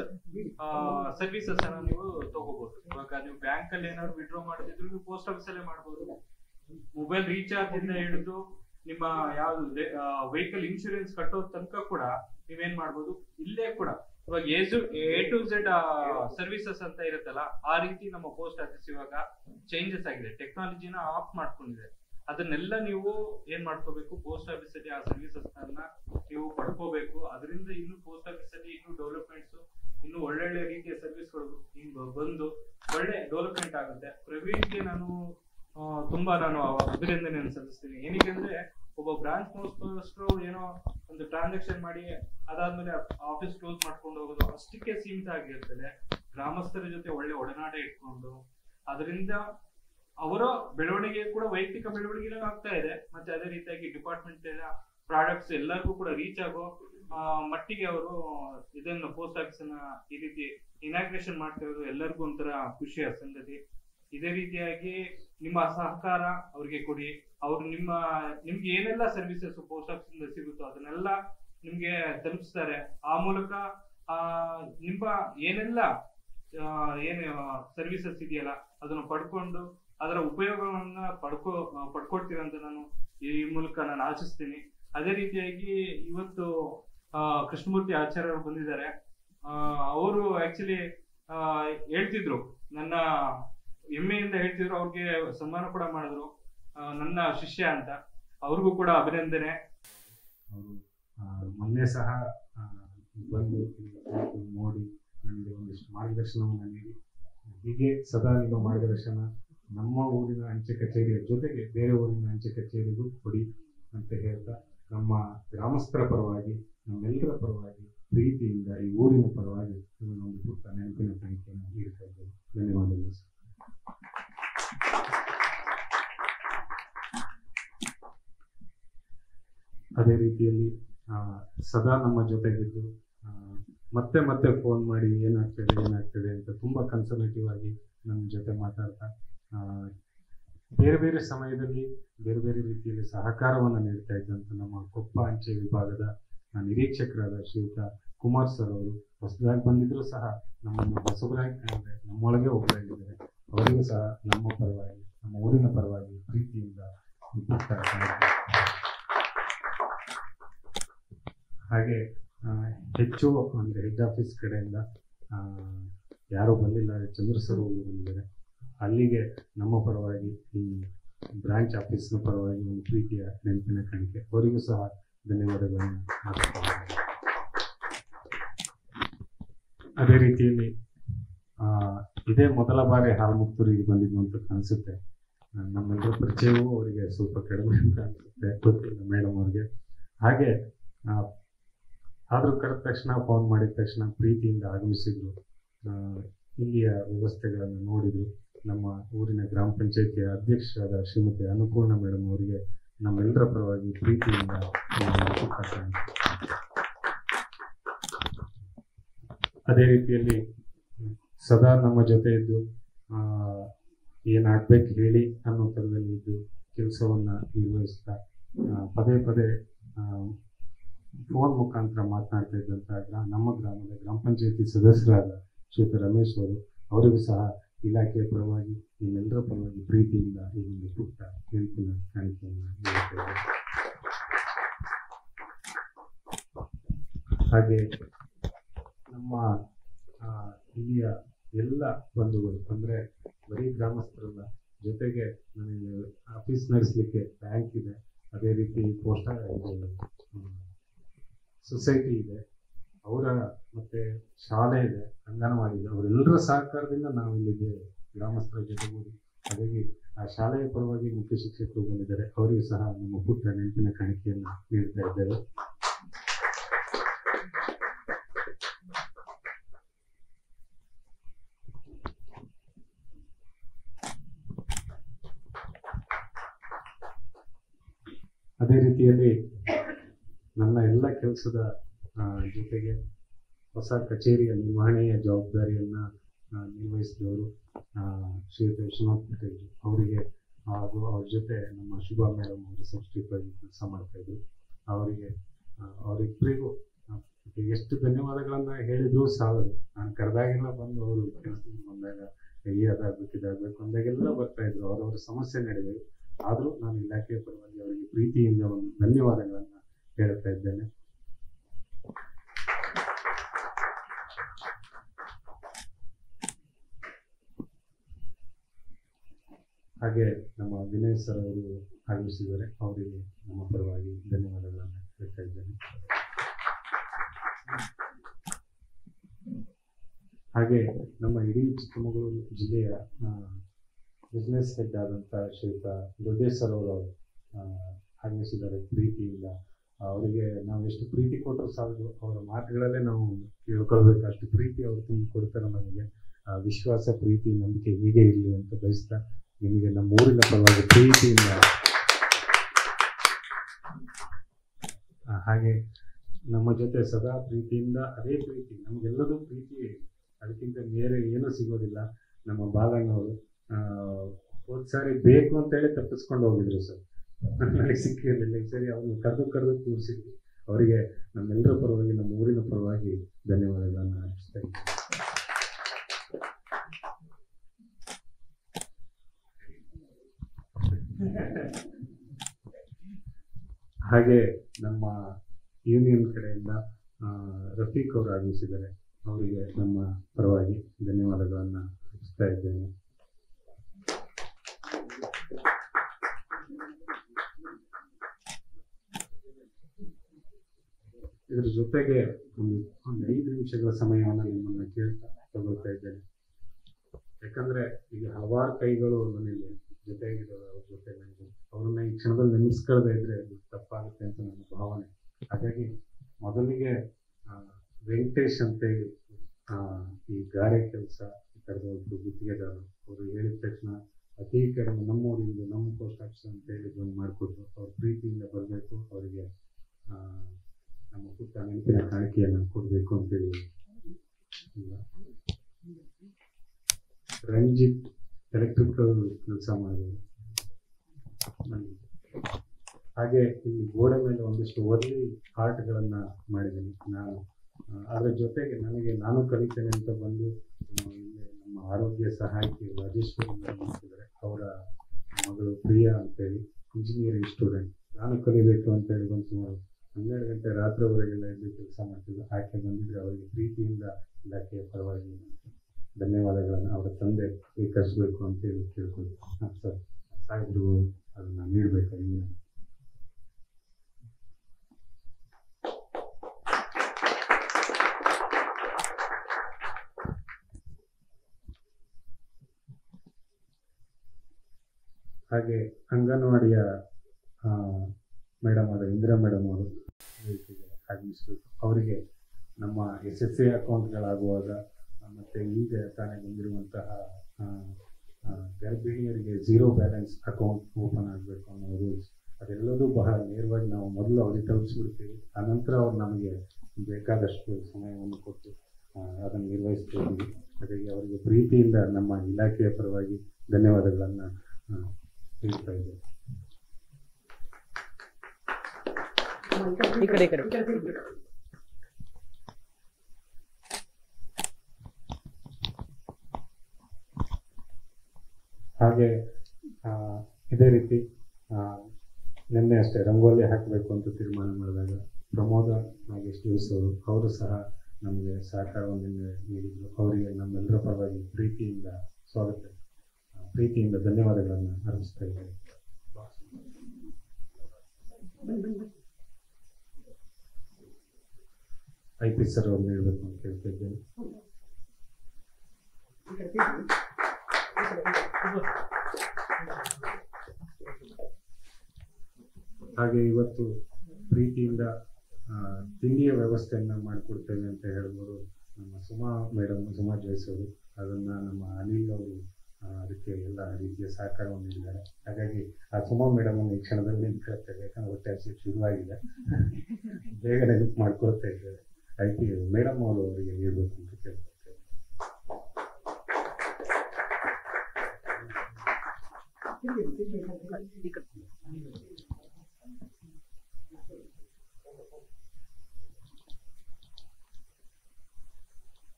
ಸರ್ವಿಸಸ್ ಅನ್ನ ನೀವು ತಗೋಬಹುದು ಇವಾಗ ನೀವು ಬ್ಯಾಂಕ್ ಅಲ್ಲಿ ಏನಾದ್ರು ವಿಡ್ರಾ ಮಾಡೋದಿದ್ರು ನೀವು ಪೋಸ್ಟ್ ಆಫೀಸ್ ಅಲ್ಲೇ ಮಾಡಬಹುದು ಮೊಬೈಲ್ ರೀಚಾರ್ಜ್ ಇಂದ ಹಿಡಿದು ನಿಮ್ಮ ಯಾವ್ದು ವೆಹಿಕಲ್ ಇನ್ಶೂರೆನ್ಸ್ ಕಟ್ಟೋ ತನಕ ಕೂಡ ನೀವೇನ್ ಮಾಡ್ಬೋದು ಇಲ್ಲೇ ಕೂಡ ಇವಾಗ ಎ ಟು ಝೆಡ್ ಸರ್ವಿಸಸ್ ಅಂತ ಇರುತ್ತಲ್ಲ ಆ ರೀತಿ ನಮ್ಮ ಪೋಸ್ಟ್ ಆಫೀಸ್ ಇವಾಗ ಚೇಂಜಸ್ ಆಗಿದೆ ಟೆಕ್ನಾಲಜಿನ ಆಫ್ ಮಾಡ್ಕೊಂಡಿದೆ ಅದನ್ನೆಲ್ಲ ನೀವು ಏನ್ ಮಾಡ್ಕೋಬೇಕು ಪೋಸ್ಟ್ ಆಫೀಸ್ ಅಲ್ಲಿ ಆ ಸರ್ವಿಸಸ್ ಅನ್ನ ನೀವು ಪಡ್ಕೋಬೇಕು ಅದರಿಂದ ಇನ್ನು ಪೋಸ್ಟ್ ಆಫೀಸ್ ಅಲ್ಲಿ ಇನ್ನು ಡೆವಲಪ್ಮೆಂಟ್ಸ್ ಇನ್ನು ಒಳ್ಳೊಳ್ಳೆ ರೀತಿಯ ಸರ್ವಿಸ್ಗಳು ಹಿಂಗ್ ಬಂದು ಒಳ್ಳೆ ಡೆವಲಪ್ಮೆಂಟ್ ಆಗುತ್ತೆ ಪ್ರವೀಣ್ಗೆ ನಾನು ಆ, ತುಂಬಾ ನಾನು ಅಭಿನಂದನೆ ಸಲ್ಲಿಸ್ತೀನಿ ಏನಕ್ಕೆ ಅಂದ್ರೆ ಒಬ್ಬ ಬ್ರಾಂಚ್ ಮೋಸ್ಟರು ಏನೋ ಒಂದು ಟ್ರಾನ್ಸಾಕ್ಷನ್ ಮಾಡಿ ಅದಾದ್ಮೇಲೆ ಆಫೀಸ್ ಕ್ಲೋಸ್ ಮಾಡ್ಕೊಂಡು ಹೋಗೋದು ಅಷ್ಟಕ್ಕೆ ಸೀಮಿತ ಆಗಿರ್ತದೆ ಗ್ರಾಮಸ್ಥರ ಜೊತೆ ಒಳ್ಳೆ ಒಡನಾಟ ಇಟ್ಕೊಂಡು ಅದರಿಂದ ಅವರ ಬೆಳವಣಿಗೆ ಕೂಡ ವೈಯಕ್ತಿಕ ಬೆಳವಣಿಗೆ ಆಗ್ತಾ ಇದೆ ಮತ್ತೆ ಅದೇ ರೀತಿಯಾಗಿ ಡಿಪಾರ್ಟ್ಮೆಂಟ್ ಪ್ರಾಡಕ್ಟ್ಸ್ ಎಲ್ಲರಿಗೂ ಕೂಡ ರೀಚ್ ಆಗೋ ಆ, ಮಟ್ಟಿಗೆ ಅವರು ಇದನ್ನ ಪೋಸ್ಟ್ ಆಫೀಸ್ ಅನ್ನ ಈ ರೀತಿ ಇನಾಗ್ರೇಷನ್ ಮಾಡ್ತಿರೋದು ಎಲ್ಲರಿಗೂ ಒಂಥರ ಖುಷಿಯ ಸಂಗತಿ ಇದೇ ರೀತಿಯಾಗಿ ನಿಮ್ಮ ಸಹಕಾರ ಅವ್ರಿಗೆ ಕೊಡಿ ಅವ್ರು ನಿಮ್ಮ ನಿಮ್ಗೆ ಏನೆಲ್ಲ ಸರ್ವಿಸಸ್ ಪೋಸ್ಟ್ ಆಫೀಸ್ ಇಂದ ಸಿಗುತ್ತೋ ಅದನ್ನೆಲ್ಲ ನಿಮ್ಗೆ ತಲುಪಿಸ್ತಾರೆ ಆ ಮೂಲಕ ಆ ನಿಮ್ಮ ಏನೆಲ್ಲ ಆ, ಏನು ಸರ್ವಿಸಸ್ ಇದೆಯಲ್ಲ ಅದನ್ನ ಪಡ್ಕೊಂಡು ಅದರ ಉಪಯೋಗವನ್ನ ಪಡ್ಕೋ ಆ, ಪಡ್ಕೊಳ್ತೀರಂತ ನಾನು ಈ ಮೂಲಕ ನಾನು ಆಶಿಸ್ತೀನಿ ಅದೇ ರೀತಿಯಾಗಿ ಇವತ್ತು ಆ, ಕೃಷ್ಣಮೂರ್ತಿ ಆಚಾರ್ಯರು ಬಂದಿದ್ದಾರೆ ಅವರು ಆಕ್ಚುಲಿ ಹೇಳ್ತಿದ್ರು ನನ್ನ ಹೆಮ್ಮೆಯಿಂದ ಹೇಳ್ತಿದ್ರು ಅವ್ರಿಗೆ ಸನ್ಮಾನ ಕೂಡ ಮಾಡಿದ್ರು ಆ, ನನ್ನ ಶಿಷ್ಯ ಅಂತ ಅವ್ರಿಗೂ ಕೂಡ ಅಭಿನಂದನೆ ಅವರು ಮೊನ್ನೆ ಸಹ ಆ, ಬಂದು ಇಲ್ಲಿ ಕೂತು ನೋಡಿ ನನಗೆ ಒಂದಿಷ್ಟು ಮಾರ್ಗದರ್ಶನವನ್ನು ನೀಡಿ ಹೀಗೆ ಸದಾ ನಿಮ್ಮ ಮಾರ್ಗದರ್ಶನ ನಮ್ಮ ಊರಿನ ಅಂಚೆ ಕಚೇರಿಯ ಜೊತೆಗೆ ಬೇರೆ ಊರಿನ ಅಂಚೆ ಕಚೇರಿಗೂ ಕೊಡಿ ಅಂತ ಹೇಳ್ತಾ ನಮ್ಮ ಗ್ರಾಮಸ್ಥರ ಪರವಾಗಿ ನಮ್ಮೆಲ್ಲರ ಪರವಾಗಿ ಪ್ರೀತಿಯಿಂದ ಈ ಊರಿನ ಪರವಾಗಿ ಒಂದು ಪುಟ್ಟ ನೆನಪಿನ ಕಾಣಿಕೆಯನ್ನು ನೀಡ್ತಾ ಇದ್ದೇವೆ ಧನ್ಯವಾದಗಳು ಸರ್ ಅದೇ ರೀತಿಯಲ್ಲಿ ಆ, ಸದಾ ನಮ್ಮ ಜೊತೆಗಿದ್ದು ಆ, ಮತ್ತೆ ಮತ್ತೆ ಫೋನ್ ಮಾಡಿ ಏನಾಗ್ತದೆ ಏನಾಗ್ತದೆ ಅಂತ ತುಂಬಾ ಕನ್ಸರ್ವೇಟಿವ್ ಆಗಿ ನಮ್ಮ ಜೊತೆ ಮಾತಾಡ್ತಾ ಆ, ಬೇರೆ ಬೇರೆ ಸಮಯದಲ್ಲಿ ಬೇರೆ ಬೇರೆ ರೀತಿಯಲ್ಲಿ ಸಹಕಾರವನ್ನು ನೀಡ್ತಾ ಇದ್ದಂಥ ನಮ್ಮ ಕೊಪ್ಪ ಅಂಚೆ ವಿಭಾಗದ ಆ, ನಿರೀಕ್ಷಕರಾದ ಶ್ರೀಯುತ ಕುಮಾರ್ ಸರ್ ಅವರು ಹೊಸದಾಗಿ ಬಂದಿದ್ರು ಸಹ ನಮ್ಮನ್ನು ಹೊಸಬರಾಗಿ ಕಂಡ್ರೆ ನಮ್ಮೊಳಗೆ ಒಬ್ಬರಾಗಿದ್ದಾರೆ ಅವರಿಗೂ ಸಹ ನಮ್ಮ ಪರವಾಗಿ ನಮ್ಮ ಊರಿನ ಪರವಾಗಿ ಪ್ರೀತಿಯಿಂದ ಮುಗಿಸ್ತಾ ಇದ್ದಾರೆ. ಹಾಗೆ ಆ, ಹೆಚ್ಚು ಅಂದರೆ ಹೆಡ್ ಆಫೀಸ್ ಕಡೆಯಿಂದ ಆ, ಯಾರೂ ಬಂದಿಲ್ಲ ಚಂದ್ರ ಸರ್ ಅವರು ಬಂದಿದ್ದಾರೆ ಅಲ್ಲಿಗೆ ನಮ್ಮ ಪರವಾಗಿ ಈ ಬ್ರಾಂಚ್ ಆಫೀಸ್ನ ಪರವಾಗಿ ಒಂದು ಪ್ರೀತಿಯ ನೆನಪಿನ ಕಾಣಿಕೆ ಅವರಿಗೂ ಸಹ ಧನ್ಯವಾದಗಳನ್ನು ಅರ್ಪಿಸ್ತಾ ಇದ್ದೇನೆ. ಅದೇ ರೀತಿಯಲ್ಲಿ ಆ, ಇದೇ ಮೊದಲ ಬಾರಿ ಹಾಲ್ಮುಕ್ತೂರಿಗೆ ಬಂದಿದ್ದು ಅಂತ ಅನಿಸುತ್ತೆ ಆ, ನಮ್ಮೆಲ್ಲರ ಪರಿಚಯವೂ ಅವರಿಗೆ ಸ್ವಲ್ಪ ಕಡಿಮೆ ಅಂತ ಅನಿಸುತ್ತೆ ಗೊತ್ತಿಲ್ಲ ಮೇಡಮ್ ಅವ್ರಿಗೆ ಹಾಗೆ ಆ, ಆದರೂ ಕರೆದ ತಕ್ಷಣ ಫೋನ್ ಮಾಡಿದ ತಕ್ಷಣ ಪ್ರೀತಿಯಿಂದ ಆಗಮಿಸಿದ್ರು ಆ, ಇಲ್ಲಿಯ ವ್ಯವಸ್ಥೆಗಳನ್ನು ನೋಡಿದ್ರು ನಮ್ಮ ಊರಿನ ಗ್ರಾಮ ಪಂಚಾಯತಿಯ ಅಧ್ಯಕ್ಷರಾದ ಶ್ರೀಮತಿ ಅನ್ನಪೂರ್ಣ ಮೇಡಮ್ ಅವರಿಗೆ ನಮ್ಮೆಲ್ಲರ ಪರವಾಗಿ ಪ್ರೀತಿಯಿಂದ ನಾನು ಶುಭಾಶಯ. ಅದೇ ರೀತಿಯಲ್ಲಿ ಹ್ಮ್, ಸದಾ ನಮ್ಮ ಜೊತೆ ಇದ್ದು ಆ, ಏನಾಗ್ಬೇಕು ಹೇಳಿ ಅನ್ನೋ ಥರದಲ್ಲಿ ಇದ್ದು ಕೆಲಸವನ್ನ ನಿರ್ವಹಿಸ್ತಾ ಆ, ಪದೇ ಪದೇ ಫೋನ್ ಮುಖಾಂತರ ಮಾತನಾಡ್ತಾ ಇದ್ದಂಥ ಗ್ರಾ ನಮ್ಮ ಗ್ರಾಮದ ಗ್ರಾಮ ಪಂಚಾಯತಿ ಸದಸ್ಯರಾದ ಶ್ರೀಯುತ ರಮೇಶ್ ಅವರು ಅವರಿಗೂ ಸಹ ಇಲಾಖೆಯ ಪರವಾಗಿ ನಿಮ್ಮೆಲ್ಲರ ಪರವಾಗಿ ಪ್ರೀತಿಯಿಂದ ಈ ಒಂದು ಪುಟ್ಟ ನೆನಪಿನ ಕಾಣಿಕೆಯನ್ನು ನೀಡುತ್ತೇವೆ ಹಾಗೆ ನಮ್ಮ ಆ, ಇಲ್ಲಿಯ ಎಲ್ಲ ಬಂಧುಗಳು ಅಂದರೆ ಬರೀ ಗ್ರಾಮಸ್ಥರಲ್ಲ ಜೊತೆಗೆ ನನಗೆ ಆಫೀಸ್ ನಡೆಸಲಿಕ್ಕೆ ಬ್ಯಾಂಕ್ ಇದೆ ಅದೇ ರೀತಿ ಪೋಸ್ಟ್ ಸೊಸೈಟಿ ಇದೆ ಅವರ ಮತ್ತೆ ಶಾಲೆ ಇದೆ ಅಂಗನವಾಡಿ ಇದೆ ಅವರೆಲ್ಲರ ಸಹಕಾರದಿಂದ ನಾವು ಇಲ್ಲಿದ್ದೇವೆ ಗ್ರಾಮಸ್ಥರ ಜೊತೆಗೂಡಿ ಹಾಗಾಗಿ ಆ ಶಾಲೆಯ ಪರವಾಗಿ ಮುಖ್ಯ ಶಿಕ್ಷಕರು ಬಂದಿದ್ದಾರೆ ಅವರಿಗೂ ಸಹ ನಮ್ಮ ಪುಟ್ಟ ನೆನಪಿನ ಕಾಣಿಕೆಯನ್ನು ನೀಡ್ತಾ ಇದ್ದೇವೆ ಅದೇ ರೀತಿಯಲ್ಲಿ ನನ್ನ ಎಲ್ಲ ಕೆಲಸದ ಆ, ಜೊತೆಗೆ ಹೊಸ ಕಚೇರಿಯ ನಿರ್ವಹಣೆಯ ಜವಾಬ್ದಾರಿಯನ್ನ ಆ, ನಿರ್ವಹಿಸಿದವರು ಆ, ಶ್ರೀಯುತ ವಿಶ್ವನಾಥ್ ಪಟೇಲ್ ಅವರಿಗೆ ಹಾಗೂ ಅವ್ರ ಜೊತೆ ನಮ್ಮ ಶುಭಾ ಮೇಡಮ್ ಅವರು ಸಬ್ಸ್ಟಿಟ್ಯೂಟ್ ಆಗಿ ಕೆಲಸ ಮಾಡ್ತಾ ಇದ್ರು ಅವರಿಗೆ ಆ, ಅವರಿಬ್ಬರಿಗೂ ಆ, ಎಷ್ಟು ಧನ್ಯವಾದಗಳನ್ನ ಹೇಳಿದ್ರು ಸಾಲದು ನಾನು ಕರೆದಾಗೆಲ್ಲ ಬಂದು ಅವರು ಕೆಲಸದಿಂದ ಬಂದಾಗ ಈ ಅದಾಗಬೇಕು ಇದಾಗಬೇಕು ಅಂದಾಗೆಲ್ಲ ಬರ್ತಾ ಇದ್ರು ಅವರವರ ಸಮಸ್ಯೆ ನಡುವೆ ಆದರೂ ನಾನು ಇಲಾಖೆಯ ಪರವಾಗಿ ಅವರಿಗೆ ಪ್ರೀತಿಯಿಂದ ಒಂದು ಧನ್ಯವಾದಗಳನ್ನು ಹೇಳ್ತಾ ಇದ್ದೇನೆ ಹಾಗೆ ನಮ್ಮ ವಿನಯ್ ಸರ್ ಅವರು ಆಗಮಿಸಿದ್ದಾರೆ ಅವರಿಗೆ ನಮ್ಮ ಪರವಾಗಿ ಧನ್ಯವಾದಗಳನ್ನು ಹೇಳ್ತಾ ಇದ್ದೇನೆ ಹಾಗೆ ನಮ್ಮ ಇಡೀ ಚಿಕ್ಕಮಗಳೂರು ಜಿಲ್ಲೆಯ ಬಿಸ್ನೆಸ್ ಹೆಡ್ ಆದಂಥ ಶ್ರೀಯುತ ದೊಡ್ಡೇಶ್ ಸರ್ ಅವರು ಆ, ಆಗಮಿಸಿದ್ದಾರೆ ಪ್ರೀತಿಯಿಂದ ಅವರಿಗೆ ನಾವು ಎಷ್ಟು ಪ್ರೀತಿ ಕೊಟ್ಟರು ಸಾಲದು ಅವರ ಮಾತುಗಳಲ್ಲೇ ನಾವು ಕೇಳ್ಕೊಳ್ಬೇಕು ಅಷ್ಟು ಪ್ರೀತಿ ಅವರು ತುಂಬಿ ಕೊಡ್ತಾರೆ ನಮಗೆ ಆ, ವಿಶ್ವಾಸ ಪ್ರೀತಿ ನಂಬಿಕೆ ಹೀಗೆ ಇರಲಿ ಅಂತ ಬಯಸ್ತಾ ನಿಮಗೆ ನಮ್ಮ ಊರಿನ ಪರವಾಗಿ ಪ್ರೀತಿಯಿಂದ ಆ, ಹಾಗೆ ನಮ್ಮ ಜೊತೆ ಸದಾ ಪ್ರೀತಿಯಿಂದ ಅದೇ ಪ್ರೀತಿ ನಮಗೆಲ್ಲದೂ ಪ್ರೀತಿ ಅದಕ್ಕಿಂತ ಬೇರೆ ಏನೂ ಸಿಗೋದಿಲ್ಲ ನಮ್ಮ ಬಾಲಣ್ಣವರು ಆ, ಹೋದ್ ಸಾರಿ ಬೇಕು ಅಂತೇಳಿ ತಪ್ಪಿಸ್ಕೊಂಡು ಹೋಗಿದ್ರು ಸರ್ ನನಗೆ ಸಿಕ್ಕಿರಲಿಲ್ಲ ಈ ಸರಿ ಅವ್ರನ್ನ ಕರೆದು ಕರೆದು ಕೂರಿಸಿದ್ವಿ ಅವರಿಗೆ ನಮ್ಮೆಲ್ಲರ ಪರವಾಗಿ ನಮ್ಮ ಊರಿನ ಪರವಾಗಿ ಧನ್ಯವಾದಗಳನ್ನು ಅರ್ಪಿಸ್ತಾ ಇದ್ದೀನಿ ಹಾಗೆ ನಮ್ಮ ಯೂನಿಯನ್ ಕಡೆಯಿಂದ ಆ, ರಫೀಕ್ ಅವರು ಆಗಮಿಸಿದ್ದಾರೆ ಅವರಿಗೆ ನಮ್ಮ ಪರವಾಗಿ ಧನ್ಯವಾದಗಳನ್ನು ಅರ್ಪಿಸ್ತಾ ಇದ್ದೇನೆ ಇದ್ರ ಜೊತೆಗೆ ಒಂದು ಒಂದು ಐದು ನಿಮಿಷಗಳ ಸಮಯವನ್ನು ನಿಮ್ಮನ್ನ ಕೇಳ್ತಾ ತಗೊಳ್ತಾ ಇದ್ದೇನೆ ಯಾಕಂದ್ರೆ ಈಗ ಹಲವಾರು ಕೈಗಳು ಮನೇಲಿ ಜೊತೆಗಿದ್ದಾವೆ ಅವ್ರ ಜೊತೆ ನನಗೆ ಅವ್ರನ್ನ ಈ ಕ್ಷಣದಲ್ಲಿ ನೆನೆಸ್ಕೊಳ್ಳದೆ ಇದ್ರೆ ಅದು ತಪ್ಪಾಗುತ್ತೆ ಅಂತ ನನ್ನ ಭಾವನೆ ಹಾಗಾಗಿ ಮೊದಲಿಗೆ ಆ, ವೆಂಕಟೇಶ್ ಅಂತೇಳಿ ಆ, ಈ ಗಾರೆ ಕೆಲಸ ಈ ಥರದ ಒಬ್ರು ಗುತ್ತಿಗೆದಾರರು ಅವರು ಹೇಳಿದ ತಕ್ಷಣ ಅತಿ ಕಡಿಮೆ ನಮ್ಮೂರಿಂದ ನಮ್ಮ ಪೋಸ್ಟ್ ಆಫೀಸ್ ಅಂತ ಹೇಳಿ ಬಂದು ಮಾಡಿಕೊಟ್ರು ಅವ್ರ ಪ್ರೀತಿಯಿಂದ ಬರಬೇಕು ಅವರಿಗೆ ನಮ್ಮ ಪುಟ್ಟ ನೆನಪಿನ ಕಾಣಿಕೆಯನ್ನು ಕೊಡಬೇಕು ಅಂತೇಳಿ ಇಲ್ಲ. ರಂಜಿತ್ ಎಲೆಕ್ಟ್ರಿಕಲ್ ಕೆಲಸ ಮಾಡಿದ್ರು ಬನ್ನಿ. ಹಾಗೆ ಇಲ್ಲಿ ಗೋಡೆ ಮೇಲೆ ಒಂದಿಷ್ಟು ಒರ್ಲಿ ಆರ್ಟ್ಗಳನ್ನ ಮಾಡಿದ್ದೀನಿ ನಾನು ಆ, ಅದ್ರ ಜೊತೆಗೆ ನನಗೆ ನಾನು ಕಲಿತೇನೆ ಅಂತ ಬಂದು ಆ, ಇಲ್ಲಿ ನಮ್ಮ ಆರೋಗ್ಯ ಸಹಾಯಕಿ ರಾಜೇಶ್ವರಿ ಮಾಡ್ತಿದ್ದಾರೆ ಅವರ ಮಗಳು ಪ್ರಿಯಾ ಅಂತೇಳಿ ಇಂಜಿನಿಯರಿಂಗ್ ಸ್ಟೂಡೆಂಟ್ ನಾನು ಕಲಿಬೇಕು ಅಂತೇಳಿ ಬಂದು ಸುಮಾರು ಹನ್ನೆರಡು ಗಂಟೆ ರಾತ್ರಿವರೆಗೆಲ್ಲ ಎದ್ದು ಕೆಲಸ ಮಾಡ್ತಿದ್ರು ಆಕೆ ಬಂದಿದ್ರೆ ಅವರಿಗೆ ಪ್ರೀತಿಯಿಂದ ಇಲಾಖೆಯ ಪರವಾಗಿ ಧನ್ಯವಾದಗಳನ್ನು ಅವರ ತಂದೆ ಸ್ವೀಕರಿಸಬೇಕು ಅಂತೇಳಿ ಕೇಳ್ಕೊಂಡು ಹಾಂ ಸರ್ ಸಾಹೇಬ್ರು ಅದನ್ನು ನೀಡಬೇಕಾಗಿ ಹಾಗೆ ಅಂಗನವಾಡಿಯ ಮೇಡಮ್ ಆದ ಇಂದಿರಾ ಮೇಡಮ್ ಅವರು ವೇದಿಕೆಗೆ ಆಗಮಿಸಬೇಕು ಅವರಿಗೆ ನಮ್ಮ ಎಸ್ ಎಸ್ ಎ ಅಕೌಂಟ್ಗಳಾಗುವಾಗ ಆ, ಮತ್ತೆ ಈಗ ತಾನೇ ಬಂದಿರುವಂತಹ ಆ, ಆ, ಗರ್ಭಿಣಿಯರಿಗೆ ಝೀರೋ ಬ್ಯಾಲೆನ್ಸ್ ಅಕೌಂಟ್ ಓಪನ್ ಆಗಬೇಕು ಅನ್ನೋ ರೂಲ್ಸ್ ಅದೆಲ್ಲದೂ ಬಹಳ ನೇರವಾಗಿ ನಾವು ಮೊದಲು ಅವ್ರಿಗೆ ತಲುಪಿಸ್ಬಿಡ್ತೀವಿ ಆನಂತರ ಅವ್ರು ನಮಗೆ ಬೇಕಾದಷ್ಟು ಸಮಯವನ್ನು ಕೊಟ್ಟು ಆ, ಅದನ್ನು ನಿರ್ವಹಿಸ್ತಾ ಇದ್ದೀವಿ ಹಾಗಾಗಿ ಅವರಿಗೆ ಪ್ರೀತಿಯಿಂದ ನಮ್ಮ ಇಲಾಖೆಯ ಪರವಾಗಿ ಧನ್ಯವಾದಗಳನ್ನು ಹೇಳ್ತಾ ಇದ್ದೇವೆ ಈ ಕಡೆ ಈ ಕಡೆ ಹಾಗೆ ಆ, ಇದೇ ರೀತಿ ಆ, ನಿನ್ನೆ ಅಷ್ಟೇ ರಂಗೋಲಿ ಹಾಕಬೇಕು ಅಂತ ತೀರ್ಮಾನ ಮಾಡಿದಾಗ ಪ್ರಮೋದ ನಾಗೇಶ್ ದಿವಸ ಅವರು ಅವರು ಸಹ ನಮಗೆ ಸಹಕಾರವನ್ನು ನಿನ್ನೆ ನೀಡಿದ್ರು ಅವರಿಗೆ ನಮ್ಮೆಲ್ಲರ ಪರವಾಗಿ ಪ್ರೀತಿಯಿಂದ ಸ್ವಾಗತ ಆ, ಪ್ರೀತಿಯಿಂದ ಧನ್ಯವಾದಗಳನ್ನು ಅರ್ಪಿಸ್ತಾ ಇದ್ದೇನೆ ಐ ಪಿ ಸರ್ ಅವ್ರು ನೀಡಬೇಕು ಅಂತ ಕೇಳ್ತಾ ಇದ್ದೇನೆ ಹಾಗೆ ಇವತ್ತು ಪ್ರೀತಿಯಿಂದ ಆ, ತಿಂಡಿಯ ವ್ಯವಸ್ಥೆಯನ್ನ ಮಾಡಿಕೊಡ್ತೇವೆ ಅಂತ ಹೇಳ್ಬೋದು ನಮ್ಮ ಸುಮಾ ಮೇಡಮ್ ಸುಮಾ ಜೋಯ್ಸ್ ಅವರು ಅದನ್ನ ನಮ್ಮ ಅನಿಲ್ ಅವರು ಆ, ಅದಕ್ಕೆ ಎಲ್ಲ ರೀತಿಯ ಸಹಕಾರವನ್ನು ನೀಡಿದ್ದಾರೆ ಹಾಗಾಗಿ ಆ ಸುಮಾ ಮೇಡಮ್ ಅನ್ನು ಈ ಕ್ಷಣದಲ್ಲಿ ನೆನ್ಪಿಡ್ತೇವೆ ಯಾಕಂದ್ರೆ ಹೊಟ್ಟೆ ಹಸಿ ಶುರುವಾಗಿದೆ ಬೇಗ ನೆನಪು ಮಾಡ್ಕೊಳ್ತಾ ಇದ್ದೇವೆ ಐ ಪಿ ಮೇಡಮ್ ಅವರು ಅವರಿಗೆ ನೀಡಬೇಕು ಅಂತ ಕೇಳ್ಕೊಳ್ತೇವೆ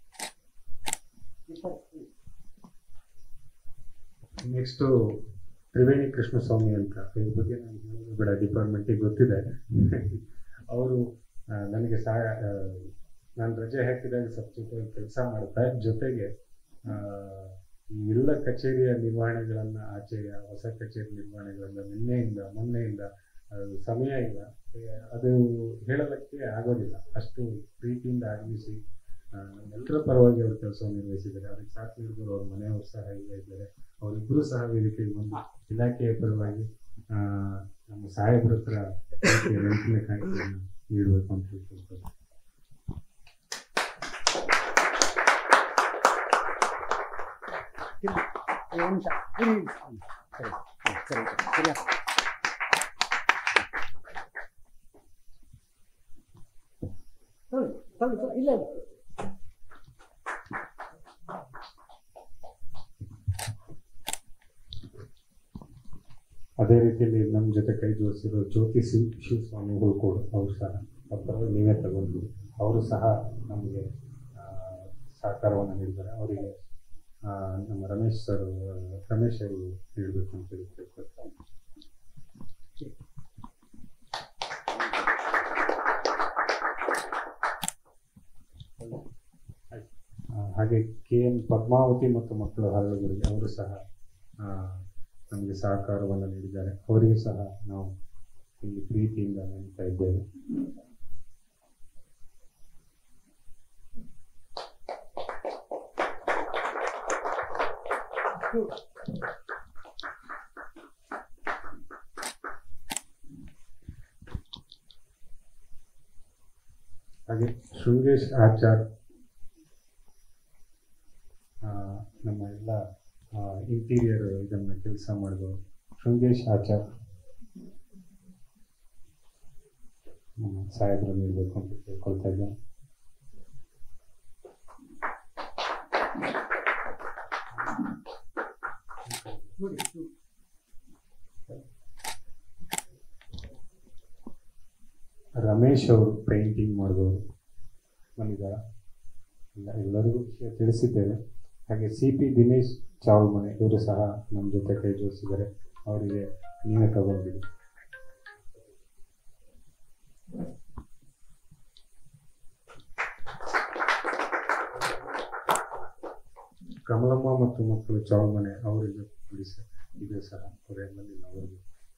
ನೆಕ್ಸ್ಟು ತ್ರಿವೇಣಿ ಕೃಷ್ಣಸ್ವಾಮಿ ಅಂತ ಇವ್ರ ಬಗ್ಗೆ ನಾನು ಹೇಳೋದು ಬೇಡ ಡಿಪಾರ್ಟ್ಮೆಂಟಿಗೆ ಗೊತ್ತಿದೆ ಅವರು ನನಗೆ ಸಹಾಯ ನಾನು ರಜೆ ಹಾಕಿದಾಗ ಸಬ್ಸ್ಟಿಟ್ಯೂಟ್ ಕೆಲಸ ಮಾಡ್ತಾ ಜೊತೆಗೆ ಆ, ಈ ಎಲ್ಲ ಕಚೇರಿಯ ನಿರ್ವಹಣೆಗಳನ್ನ ಆಚೆಯ ಹೊಸ ಕಚೇರಿ ನಿರ್ವಹಣೆಗಳನ್ನ ನಿನ್ನೆಯಿಂದ ಮೊನ್ನೆಯಿಂದ ಅದು ಸಮಯ ಇಲ್ಲ ಏ, ಅದು ಹೇಳಲಿಕ್ಕೆ ಆಗೋದಿಲ್ಲ ಅಷ್ಟು ಪ್ರೀತಿಯಿಂದ ಆಗಮಿಸಿ ಆ, ನಮ್ಮೆಲ್ಲರ ಪರವಾಗಿ ಅವರು ಕೆಲಸವನ್ನು ನಿರ್ವಹಿಸಿದ್ದಾರೆ ಅದಕ್ಕೆ ಸಾಥ್ ನೀಡಿದವರು ಅವ್ರ ಮನೆಯವರು ಸಹ ಇಲ್ಲೇ ಇದ್ದಾರೆ ಅವರಿಬ್ಬರು ಸಹ ವೇದಿಕೆಗೆ ಬಂದು ಇಲಾಖೆಯ ಪರವಾಗಿ ಆ, ನಮ್ಮ ಸಾಹೇಬ್ರ ಹತ್ರ ಪ್ರೀತಿಯ ನೆನಪಿನ ಕಾಣಿಕೆಯನ್ನು ನೀಡಬೇಕು ಅಂತ ತಿಳ್ಕೊಳ್ತಾರೆ ಒಂದು ನಿಮಿಷ ಇರಿ, ಇರಿ. ಸರಿ ಹ್ಮ್, ಸರಿ ಸರಿ ಸರಿ ತಗೊಳ್ಳಿ, ತಗೊಳ್ಳಿ, ತಗೊಳ್ಳಿ, ಇಲ್ಲ ಇಲ್ಲ ಅದೇ ರೀತಿಯಲ್ಲಿ ನಮ್ಮ ಜೊತೆ ಕೈ ಜೋಡಿಸಿರೋ ಜ್ಯೋತಿ ಶಿವ್ ಶಿವಸ್ವಾಮಿ ಹುಳ್ಕೋಡು ಅವರು ಸಹ ಅವ್ರ ಪರವಾಗಿ ನೀವೇ ತಗೊಂಡು ಅವರು ಸಹ ನಮಗೆ ಆ, ಸಹಕಾರವನ್ನು ನೀಡಿದ್ದಾರೆ ಅವರಿಗೆ ಆ, ನಮ್ಮ ರಮೇಶ್ ಸರ್ ರಮೇಶ್ ಅವರು ನೀಡಬೇಕು ಅಂತ ಹೇಳಿ ಕೇಳ್ಕೊಳ್ತಾ ಇದ್ದೀನಿ. ಆ, ಹಾಗೆ ಕೆ ಎನ್ ಪದ್ಮಾವತಿ ಮತ್ತು ಮಕ್ಕಳು ಹರಳುಗಳಿಗೆ ಅವರು ಸಹ ಆ, ನಮಗೆ ಸಹಕಾರವನ್ನು ನೀಡಿದ್ದಾರೆ ಅವರಿಗೂ ಸಹ ನಾವು ಇಲ್ಲಿ ಪ್ರೀತಿಯಿಂದ ನೆನೀತಾ ಇದ್ದೇವೆ ಹಾಗೆ ಶೃಂಗೇಶ್ ಆಚಾರ್ ಆ, ನಮ್ಮ ಎಲ್ಲ ಇಂಟೀರಿಯರ್ ಇದನ್ನ ಕೆಲಸ ಮಾಡಿದವರು ಶೃಂಗೇಶ್ ಆಚಾರ್ ನಮ್ಮ ಸಾಹೇಬರು ನೀಡಬೇಕು ಅಂತ ಕೇಳ್ಕೊಳ್ತಾ ಇದ್ದೇನೆ ನೋಡಿ ನೋಡಿ. ರಮೇಶ್ ಅವರು ಪೇಂಟಿಂಗ್ ಮಾಡಿದವರು ಬಂದಿದ್ದಾರೆ ಎಲ್ಲ ಎಲ್ಲರಿಗೂ ವಿಷಯ ತಿಳಿಸಿದ್ದೇವೆ ಹಾಗೆ ಸಿ ಪಿ ದಿನೇಶ್ ಚಾವಲ್ಮನೆ ಇವರು ಸಹ ನಮ್ಮ ಜೊತೆ ಕೈ ಜೋಡಿಸಿದ್ದಾರೆ ಅವರಿಗೆ ನೀವೇ ತಗೊಂಡಿದ್ದೀವಿ ಕಮಲಮ್ಮ ಮತ್ತು ಮಕ್ಕಳು ಚಾವಲ್ಮನೆ ಅವರಿಗೆ ಕೊಡಿಸ ಇದು ಸಹ ಅವರೇ ಬಂದಿಲ್ಲ ಅವರಿಗೆ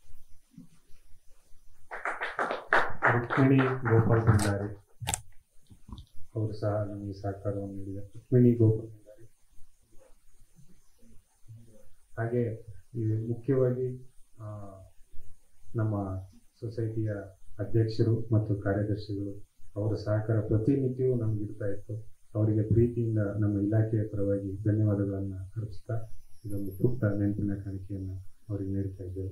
ರುಕ್ಮಿಣಿ ಗೋಪಾಲ್ ಭಂಡಾರಿ ಅವರು ಸಹ ನಮಗೆ ಸಹಕಾರವನ್ನು ನೀಡಿದ್ದಾರೆ ರುಕ್ಮಿಣಿ ಗೋಪಾಲ್ ಭಂಡಾರಿ ಹಾಗೆ ಇದು ಮುಖ್ಯವಾಗಿ ಆ, ನಮ್ಮ ಸೊಸೈಟಿಯ ಅಧ್ಯಕ್ಷರು ಮತ್ತು ಕಾರ್ಯದರ್ಶಿಗಳು ಅವರ ಸಹಕಾರ ಪ್ರತಿನಿತ್ಯವೂ ನಮ್ಗೆ ಇರ್ತಾ ಇತ್ತು ಅವರಿಗೆ ಪ್ರೀತಿಯಿಂದ ನಮ್ಮ ಇಲಾಖೆಯ ಪರವಾಗಿ ಧನ್ಯವಾದಗಳನ್ನು ಅರ್ಪಿಸ್ತಾ ಇದೊಂದು ಪುಟ್ಟ ನೆನಪಿನ ಕಾಣಿಕೆಯನ್ನು ಅವರಿಗೆ ನೀಡ್ತಾ ಇದ್ದೇವೆ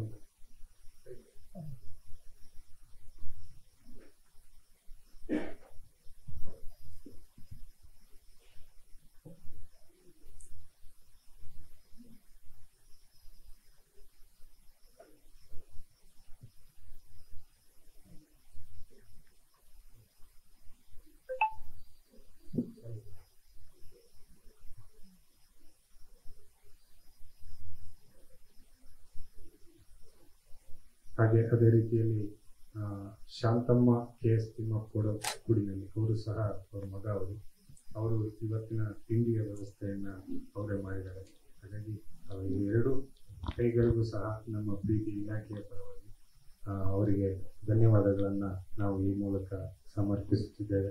ಹಾಗೆ ಅದೇ ರೀತಿಯಲ್ಲಿ ಆ, ಶಾಂತಮ್ಮ ಕೆ ಎಸ್ ತಿಮ್ಮಪ್ಪಗೌಡ ಗುಡಿನಲ್ಲಿ ಅವರು ಸಹ ಅವರ ಮಗ ಅವರು ಅವರು ಇವತ್ತಿನ ತಿಂಡಿಯ ವ್ಯವಸ್ಥೆಯನ್ನ ಅವರೇ ಮಾಡಿದ್ದಾರೆ ಹಾಗಾಗಿ ಆ, ಈ ಎರಡು ಕೈಗಳಿಗೂ ಸಹ ನಮ್ಮ ಪ್ರೀತಿ ಇಲಾಖೆಯ ಪರವಾಗಿ ಆ, ಅವರಿಗೆ ಧನ್ಯವಾದಗಳನ್ನ ನಾವು ಈ ಮೂಲಕ ಸಮರ್ಪಿಸುತ್ತಿದ್ದೇವೆ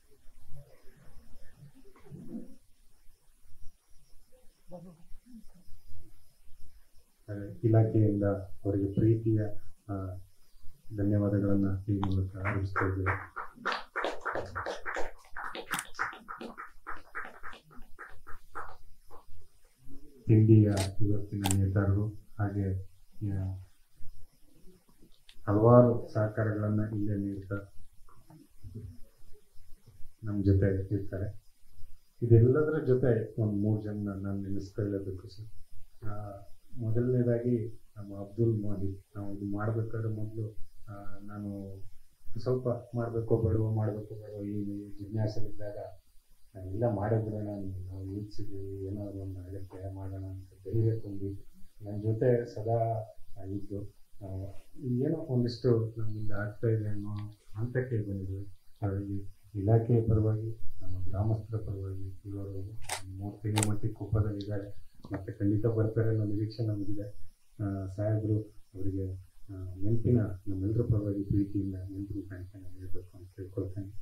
ಹಾಗೆ ಇಲಾಖೆಯಿಂದ ಅವರಿಗೆ ಪ್ರೀತಿಯ ಆ, ಧನ್ಯವಾದಗಳನ್ನ ಈ ಮೂಲಕ ಅರ್ಪಿಸ್ತಾ ಇದ್ದೇವೆ ಹಿಂದಿಯ ಇವತ್ತಿನ ನೇತಾರರು ಹಾಗೆ ಆ, ಹಲವಾರು ಸಹಕಾರಗಳನ್ನ ಇಲ್ಲೇ ನೀಡ್ತಾ ನಮ್ಮ ಜೊತೆ ಇರ್ತಾರೆ ಇದೆಲ್ಲದರ ಜೊತೆ ಒಂದು ಮೂರು ಜನ ನಾನು ನೆನೆಸ್ಕೊಳ್ಳಬೇಕು ಸರ್ ಆ, ಮೊದಲನೇದಾಗಿ ನಮ್ಮ ಅಬ್ದುಲ್ ಮೋಹಿದ್ ನಾವು ಇದು ಮಾಡಬೇಕಾದ್ರೆ ಮೊದಲು ನಾನು ಸ್ವಲ್ಪ ಮಾಡಬೇಕು ಬೇಡವೋ ಮಾಡಬೇಕು ಬೇಡವೋ ಈ ಜಿಜ್ಞಾಸೆಲಿದ್ದಾಗ ಇಲ್ಲ ಮಾಡೇ ಬಿಡೋಣ ನಾವು ಇಳಿಸಿದ್ವಿ ಏನಾದ್ರು ಒಂದು ಅಗತ್ಯ ಮಾಡೋಣ ಅಂತ ಧೈರ್ಯ ತುಂಬಿ ನನ್ನ ಜೊತೆ ಸದಾ ಇದ್ದು ಆ, ಏನೋ ಒಂದಿಷ್ಟು ನಮ್ಮಿಂದ ಆಗ್ತಾ ಇದೆ ಅನ್ನೋ ಹಂತಕ್ಕೆ ಬಂದಿದ್ವಿ ಹಾಗಾಗಿ ಇಲಾಖೆಯ ಪರವಾಗಿ ನಮ್ಮ ಗ್ರಾಮಸ್ಥರ ಪರವಾಗಿ ಇವರು ಮೂರು ತಿಂಗಳ ಮಟ್ಟಿಗೆ ಕೊಪ್ಪದಲ್ಲಿದ್ದಾರೆ ಮತ್ತೆ ಖಂಡಿತ ಬರ್ತಾರೆ ಅನ್ನೋ ನಿರೀಕ್ಷೆ ನಮಗಿದೆ ಆ, ಸಾಹೇಬರು ಅವರಿಗೆ ಆ, ನೆನಪಿನ ನಮ್ಮೆಲ್ಲರ ಪರವಾಗಿ ಪ್ರೀತಿಯಿಂದ ನೆನಪಿನ ಕಾಣಿಕೆಯನ್ನು ನೀಡಬೇಕು ಅಂತ ಕೇಳ್ಕೊಳ್ತೇನೆ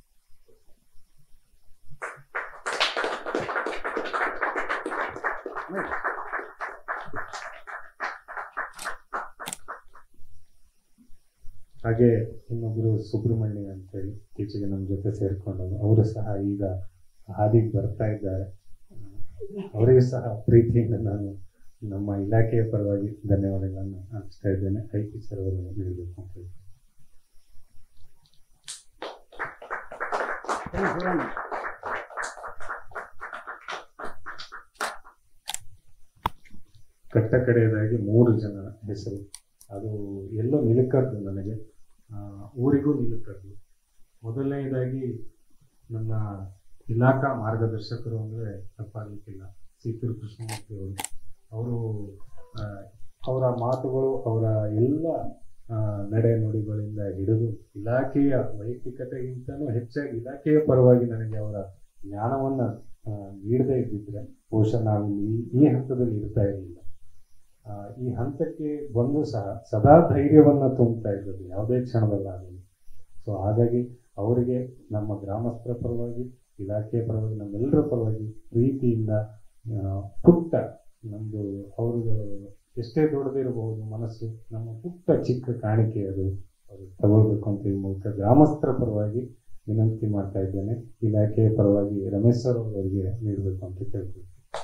ಹಾಗೆ ಇನ್ನೊಬ್ಬರು ಸುಬ್ರಹ್ಮಣ್ಯ ಅಂತೇಳಿ ಇತ್ತೀಚೆಗೆ ನಮ್ಮ ಜೊತೆ ಸೇರಿಕೊಂಡು ಅವರು ಸಹ ಈಗ ಹಾದಿಗೆ ಬರ್ತಾ ಇದ್ದಾರೆ ಅವರಿಗೂ ಸಹ ಪ್ರೀತಿಯಿಂದ ನಾನು ನಮ್ಮ ಇಲಾಖೆಯ ಪರವಾಗಿ ಧನ್ಯವಾದಗಳನ್ನು ಅರ್ಪಿಸ್ತಾ ಇದ್ದೇನೆ ಐ ಪಿ ಸರ್ ಅವರು ನೀಡಬೇಕು ಅಂತ ಹೇಳಿ ಕಟ್ಟ ಕಡೆಯದಾಗಿ ಮೂರು ಜನ ಹೆಸರು ಅದು ಎಲ್ಲೋ ನಿಲುಕದ್ದು ನನಗೆ ಆ, ಊರಿಗೂ ನಿಲುಕದ್ದು ಮೊದಲನೇದಾಗಿ ನನ್ನ ಇಲಾಖಾ ಮಾರ್ಗದರ್ಶಕರು ಅಂದರೆ ತಪ್ಪಾಗಲಿಕ್ಕಿಲ್ಲ ಸೀತೂರು ಕೃಷ್ಣಮೂರ್ತಿ ಅವರು ಅವರು ಆ, ಅವರ ಮಾತುಗಳು ಅವರ ಎಲ್ಲ ಆ, ನಡೆ ನುಡಿಗಳಿಂದ ಹಿಡಿದು ಇಲಾಖೆಯ ವೈಯಕ್ತಿಕತೆಗಿಂತನೂ ಹೆಚ್ಚಾಗಿ ಇಲಾಖೆಯ ಪರವಾಗಿ ನನಗೆ ಅವರ ಜ್ಞಾನವನ್ನು ನೀಡದೇ ಇದ್ದಿದ್ರೆ ಬಹುಶಃ ನಾವಿಲ್ಲಿ ಈ- ಈ ಹಂತದಲ್ಲಿ ಇರ್ತಾ ಇರಲಿಲ್ಲ ಆ, ಈ ಹಂತಕ್ಕೆ ಬಂದು ಸಹ ಸದಾ ಧೈರ್ಯವನ್ನು ತುಂಬುತ್ತಾ ಇದ್ದದ್ದು ಯಾವುದೇ ಕ್ಷಣದಲ್ಲಾಗಲಿ ಸೊ ಹಾಗಾಗಿ ಅವರಿಗೆ ನಮ್ಮ ಗ್ರಾಮಸ್ಥರ ಪರವಾಗಿ ಇಲಾಖೆಯ ಪರವಾಗಿ ನಮ್ಮೆಲ್ಲರ ಪರವಾಗಿ ಪ್ರೀತಿಯಿಂದ ಆ, ಪುಟ್ಟ ನಮ್ಮದು ಅವ್ರದ್ದು ಎಷ್ಟೇ ದೊಡ್ಡದಿರಬಹುದು ಮನಸ್ಸು ನಮ್ಮ ಪುಟ್ಟ ಚಿಕ್ಕ ಕಾಣಿಕೆ ಅದು ಅವರು ತಗೊಳ್ಬೇಕು ಅಂತ ಈ ಮೂಲಕ ಗ್ರಾಮಸ್ಥರ ಪರವಾಗಿ ವಿನಂತಿ ಮಾಡ್ತಾ ಇದ್ದೇನೆ ಇಲಾಖೆಯ ಪರವಾಗಿ ರಮೇಶ್ ಸರ್ ಅವರಿಗೆ ನೀಡಬೇಕು ಅಂತ ಕೇಳ್ತೀನಿ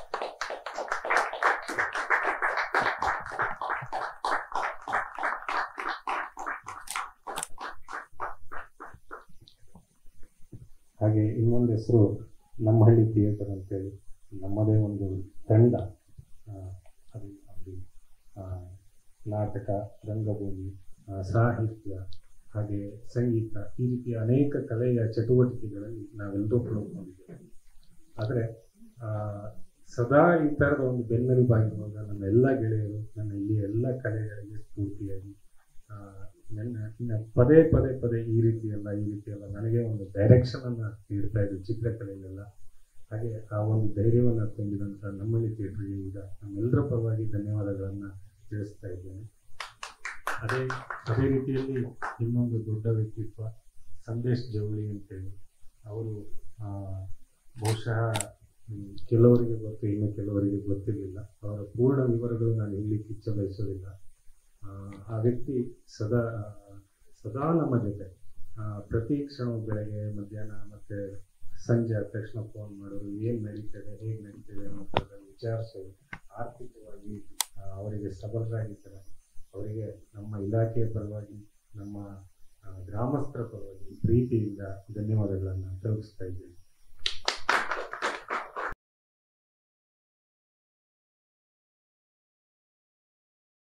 ಹಾಗೆ ಇನ್ನೊಂದು ಹೆಸರು ನಮ್ಮಹಳ್ಳಿ ಥಿಯೇಟರ್ ಅಂತೇಳಿ ನಮ್ಮದೇ ಒಂದು ತಂಡ ಆ, ಅದು ಅದು, ಆ, ನಾಟಕ ರಂಗಭೂಮಿ ಆ, ಸಾಹಿತ್ಯ ಹಾಗೆ ಸಂಗೀತ ಈ ರೀತಿಯ ಅನೇಕ ಕಲೆಯ ಚಟುವಟಿಕೆಗಳಲ್ಲಿ ನಾವೆಲ್ಲರೂ ತೊಡಕೊಂಡಿದ್ದೇವೆ ಆದರೆ ಆ, ಸದಾ ಈ ಥರದ ಒಂದು ಬೆನ್ನೆಲುಬಾಗಿರುವಾಗ ನನ್ನ ಎಲ್ಲ ಗೆಳೆಯರು ನನ್ನ ಇಲ್ಲಿ ಎಲ್ಲ ಕಲೆಗಳಿಗೆ ಸ್ಫೂರ್ತಿಯಾಗಿ ಆ, ನನ್ನ ಇನ್ನ ಪದೇ ಪದೇ ಪದೇ ಈ ರೀತಿ ಎಲ್ಲ ಈ ರೀತಿ ಎಲ್ಲ ನನಗೆ ಒಂದು ಡೈರೆಕ್ಷನ್ ಅನ್ನ ನೀಡ್ತಾ ಇದ್ರು ಚಿತ್ರಕಲೆಯಲ್ಲೆಲ್ಲ ಹಾಗೆ ಆ ಒಂದು ಧೈರ್ಯವನ್ನ ತುಂಬಿದಂತ ನಮ್ಮಲ್ಲಿ ಥಿಯೇಟರ್ಗೆ ಈಗ ನಮ್ಮೆಲ್ಲರ ಪರವಾಗಿ ಧನ್ಯವಾದಗಳನ್ನ ತಿಳಿಸ್ತಾ ಇದ್ದೇನೆ ಅದೇ ಅದೇ ರೀತಿಯಲ್ಲಿ ಇನ್ನೊಂದು ದೊಡ್ಡ ವ್ಯಕ್ತಿತ್ವ ಸಂದೇಶ್ ಜವಳಿ ಅಂತೇಳಿ ಅವರು ಆ, ಬಹುಶಃ ಹ್ಮ್, ಕೆಲವರಿಗೆ ಗೊತ್ತು ಇನ್ನು ಕೆಲವರಿಗೆ ಗೊತ್ತಿರಲಿಲ್ಲ ಅವರ ಪೂರ್ಣ ವಿವರಗಳು ನಾನು ಇಲ್ಲಿ ಕಿಚ್ಚ ಬಯಸೋದಿಲ್ಲ ಆ, ಆ ವ್ಯಕ್ತಿ ಸದಾ ಸದಾ ನಮ್ಮ ಜೊತೆ ಆ, ಪ್ರತಿ ಕ್ಷಣ ಬೆಳಗ್ಗೆ ಮಧ್ಯಾಹ್ನ ಮತ್ತೆ ಸಂಜೆ ಆದ ತಕ್ಷಣ ಫೋನ್ ಮಾಡೋರು ಏನು ನಡೀತದೆ ಹೇಗೆ ನಡೀತದೆ ಅನ್ನೋದನ್ನು ವಿಚಾರಿಸೋದು ಆರ್ಥಿಕವಾಗಿ ಆ, ಅವರಿಗೆ ಸಬಲರಾಗಿದ್ದಾರೆ ಅವರಿಗೆ ನಮ್ಮ ಇಲಾಖೆಯ ಪರವಾಗಿ ನಮ್ಮ ಆ, ಗ್ರಾಮಸ್ಥರ ಪರವಾಗಿ ಪ್ರೀತಿಯಿಂದ ಧನ್ಯವಾದಗಳನ್ನು ತಲುಪಿಸ್ತಾ ಇದ್ದೇನೆ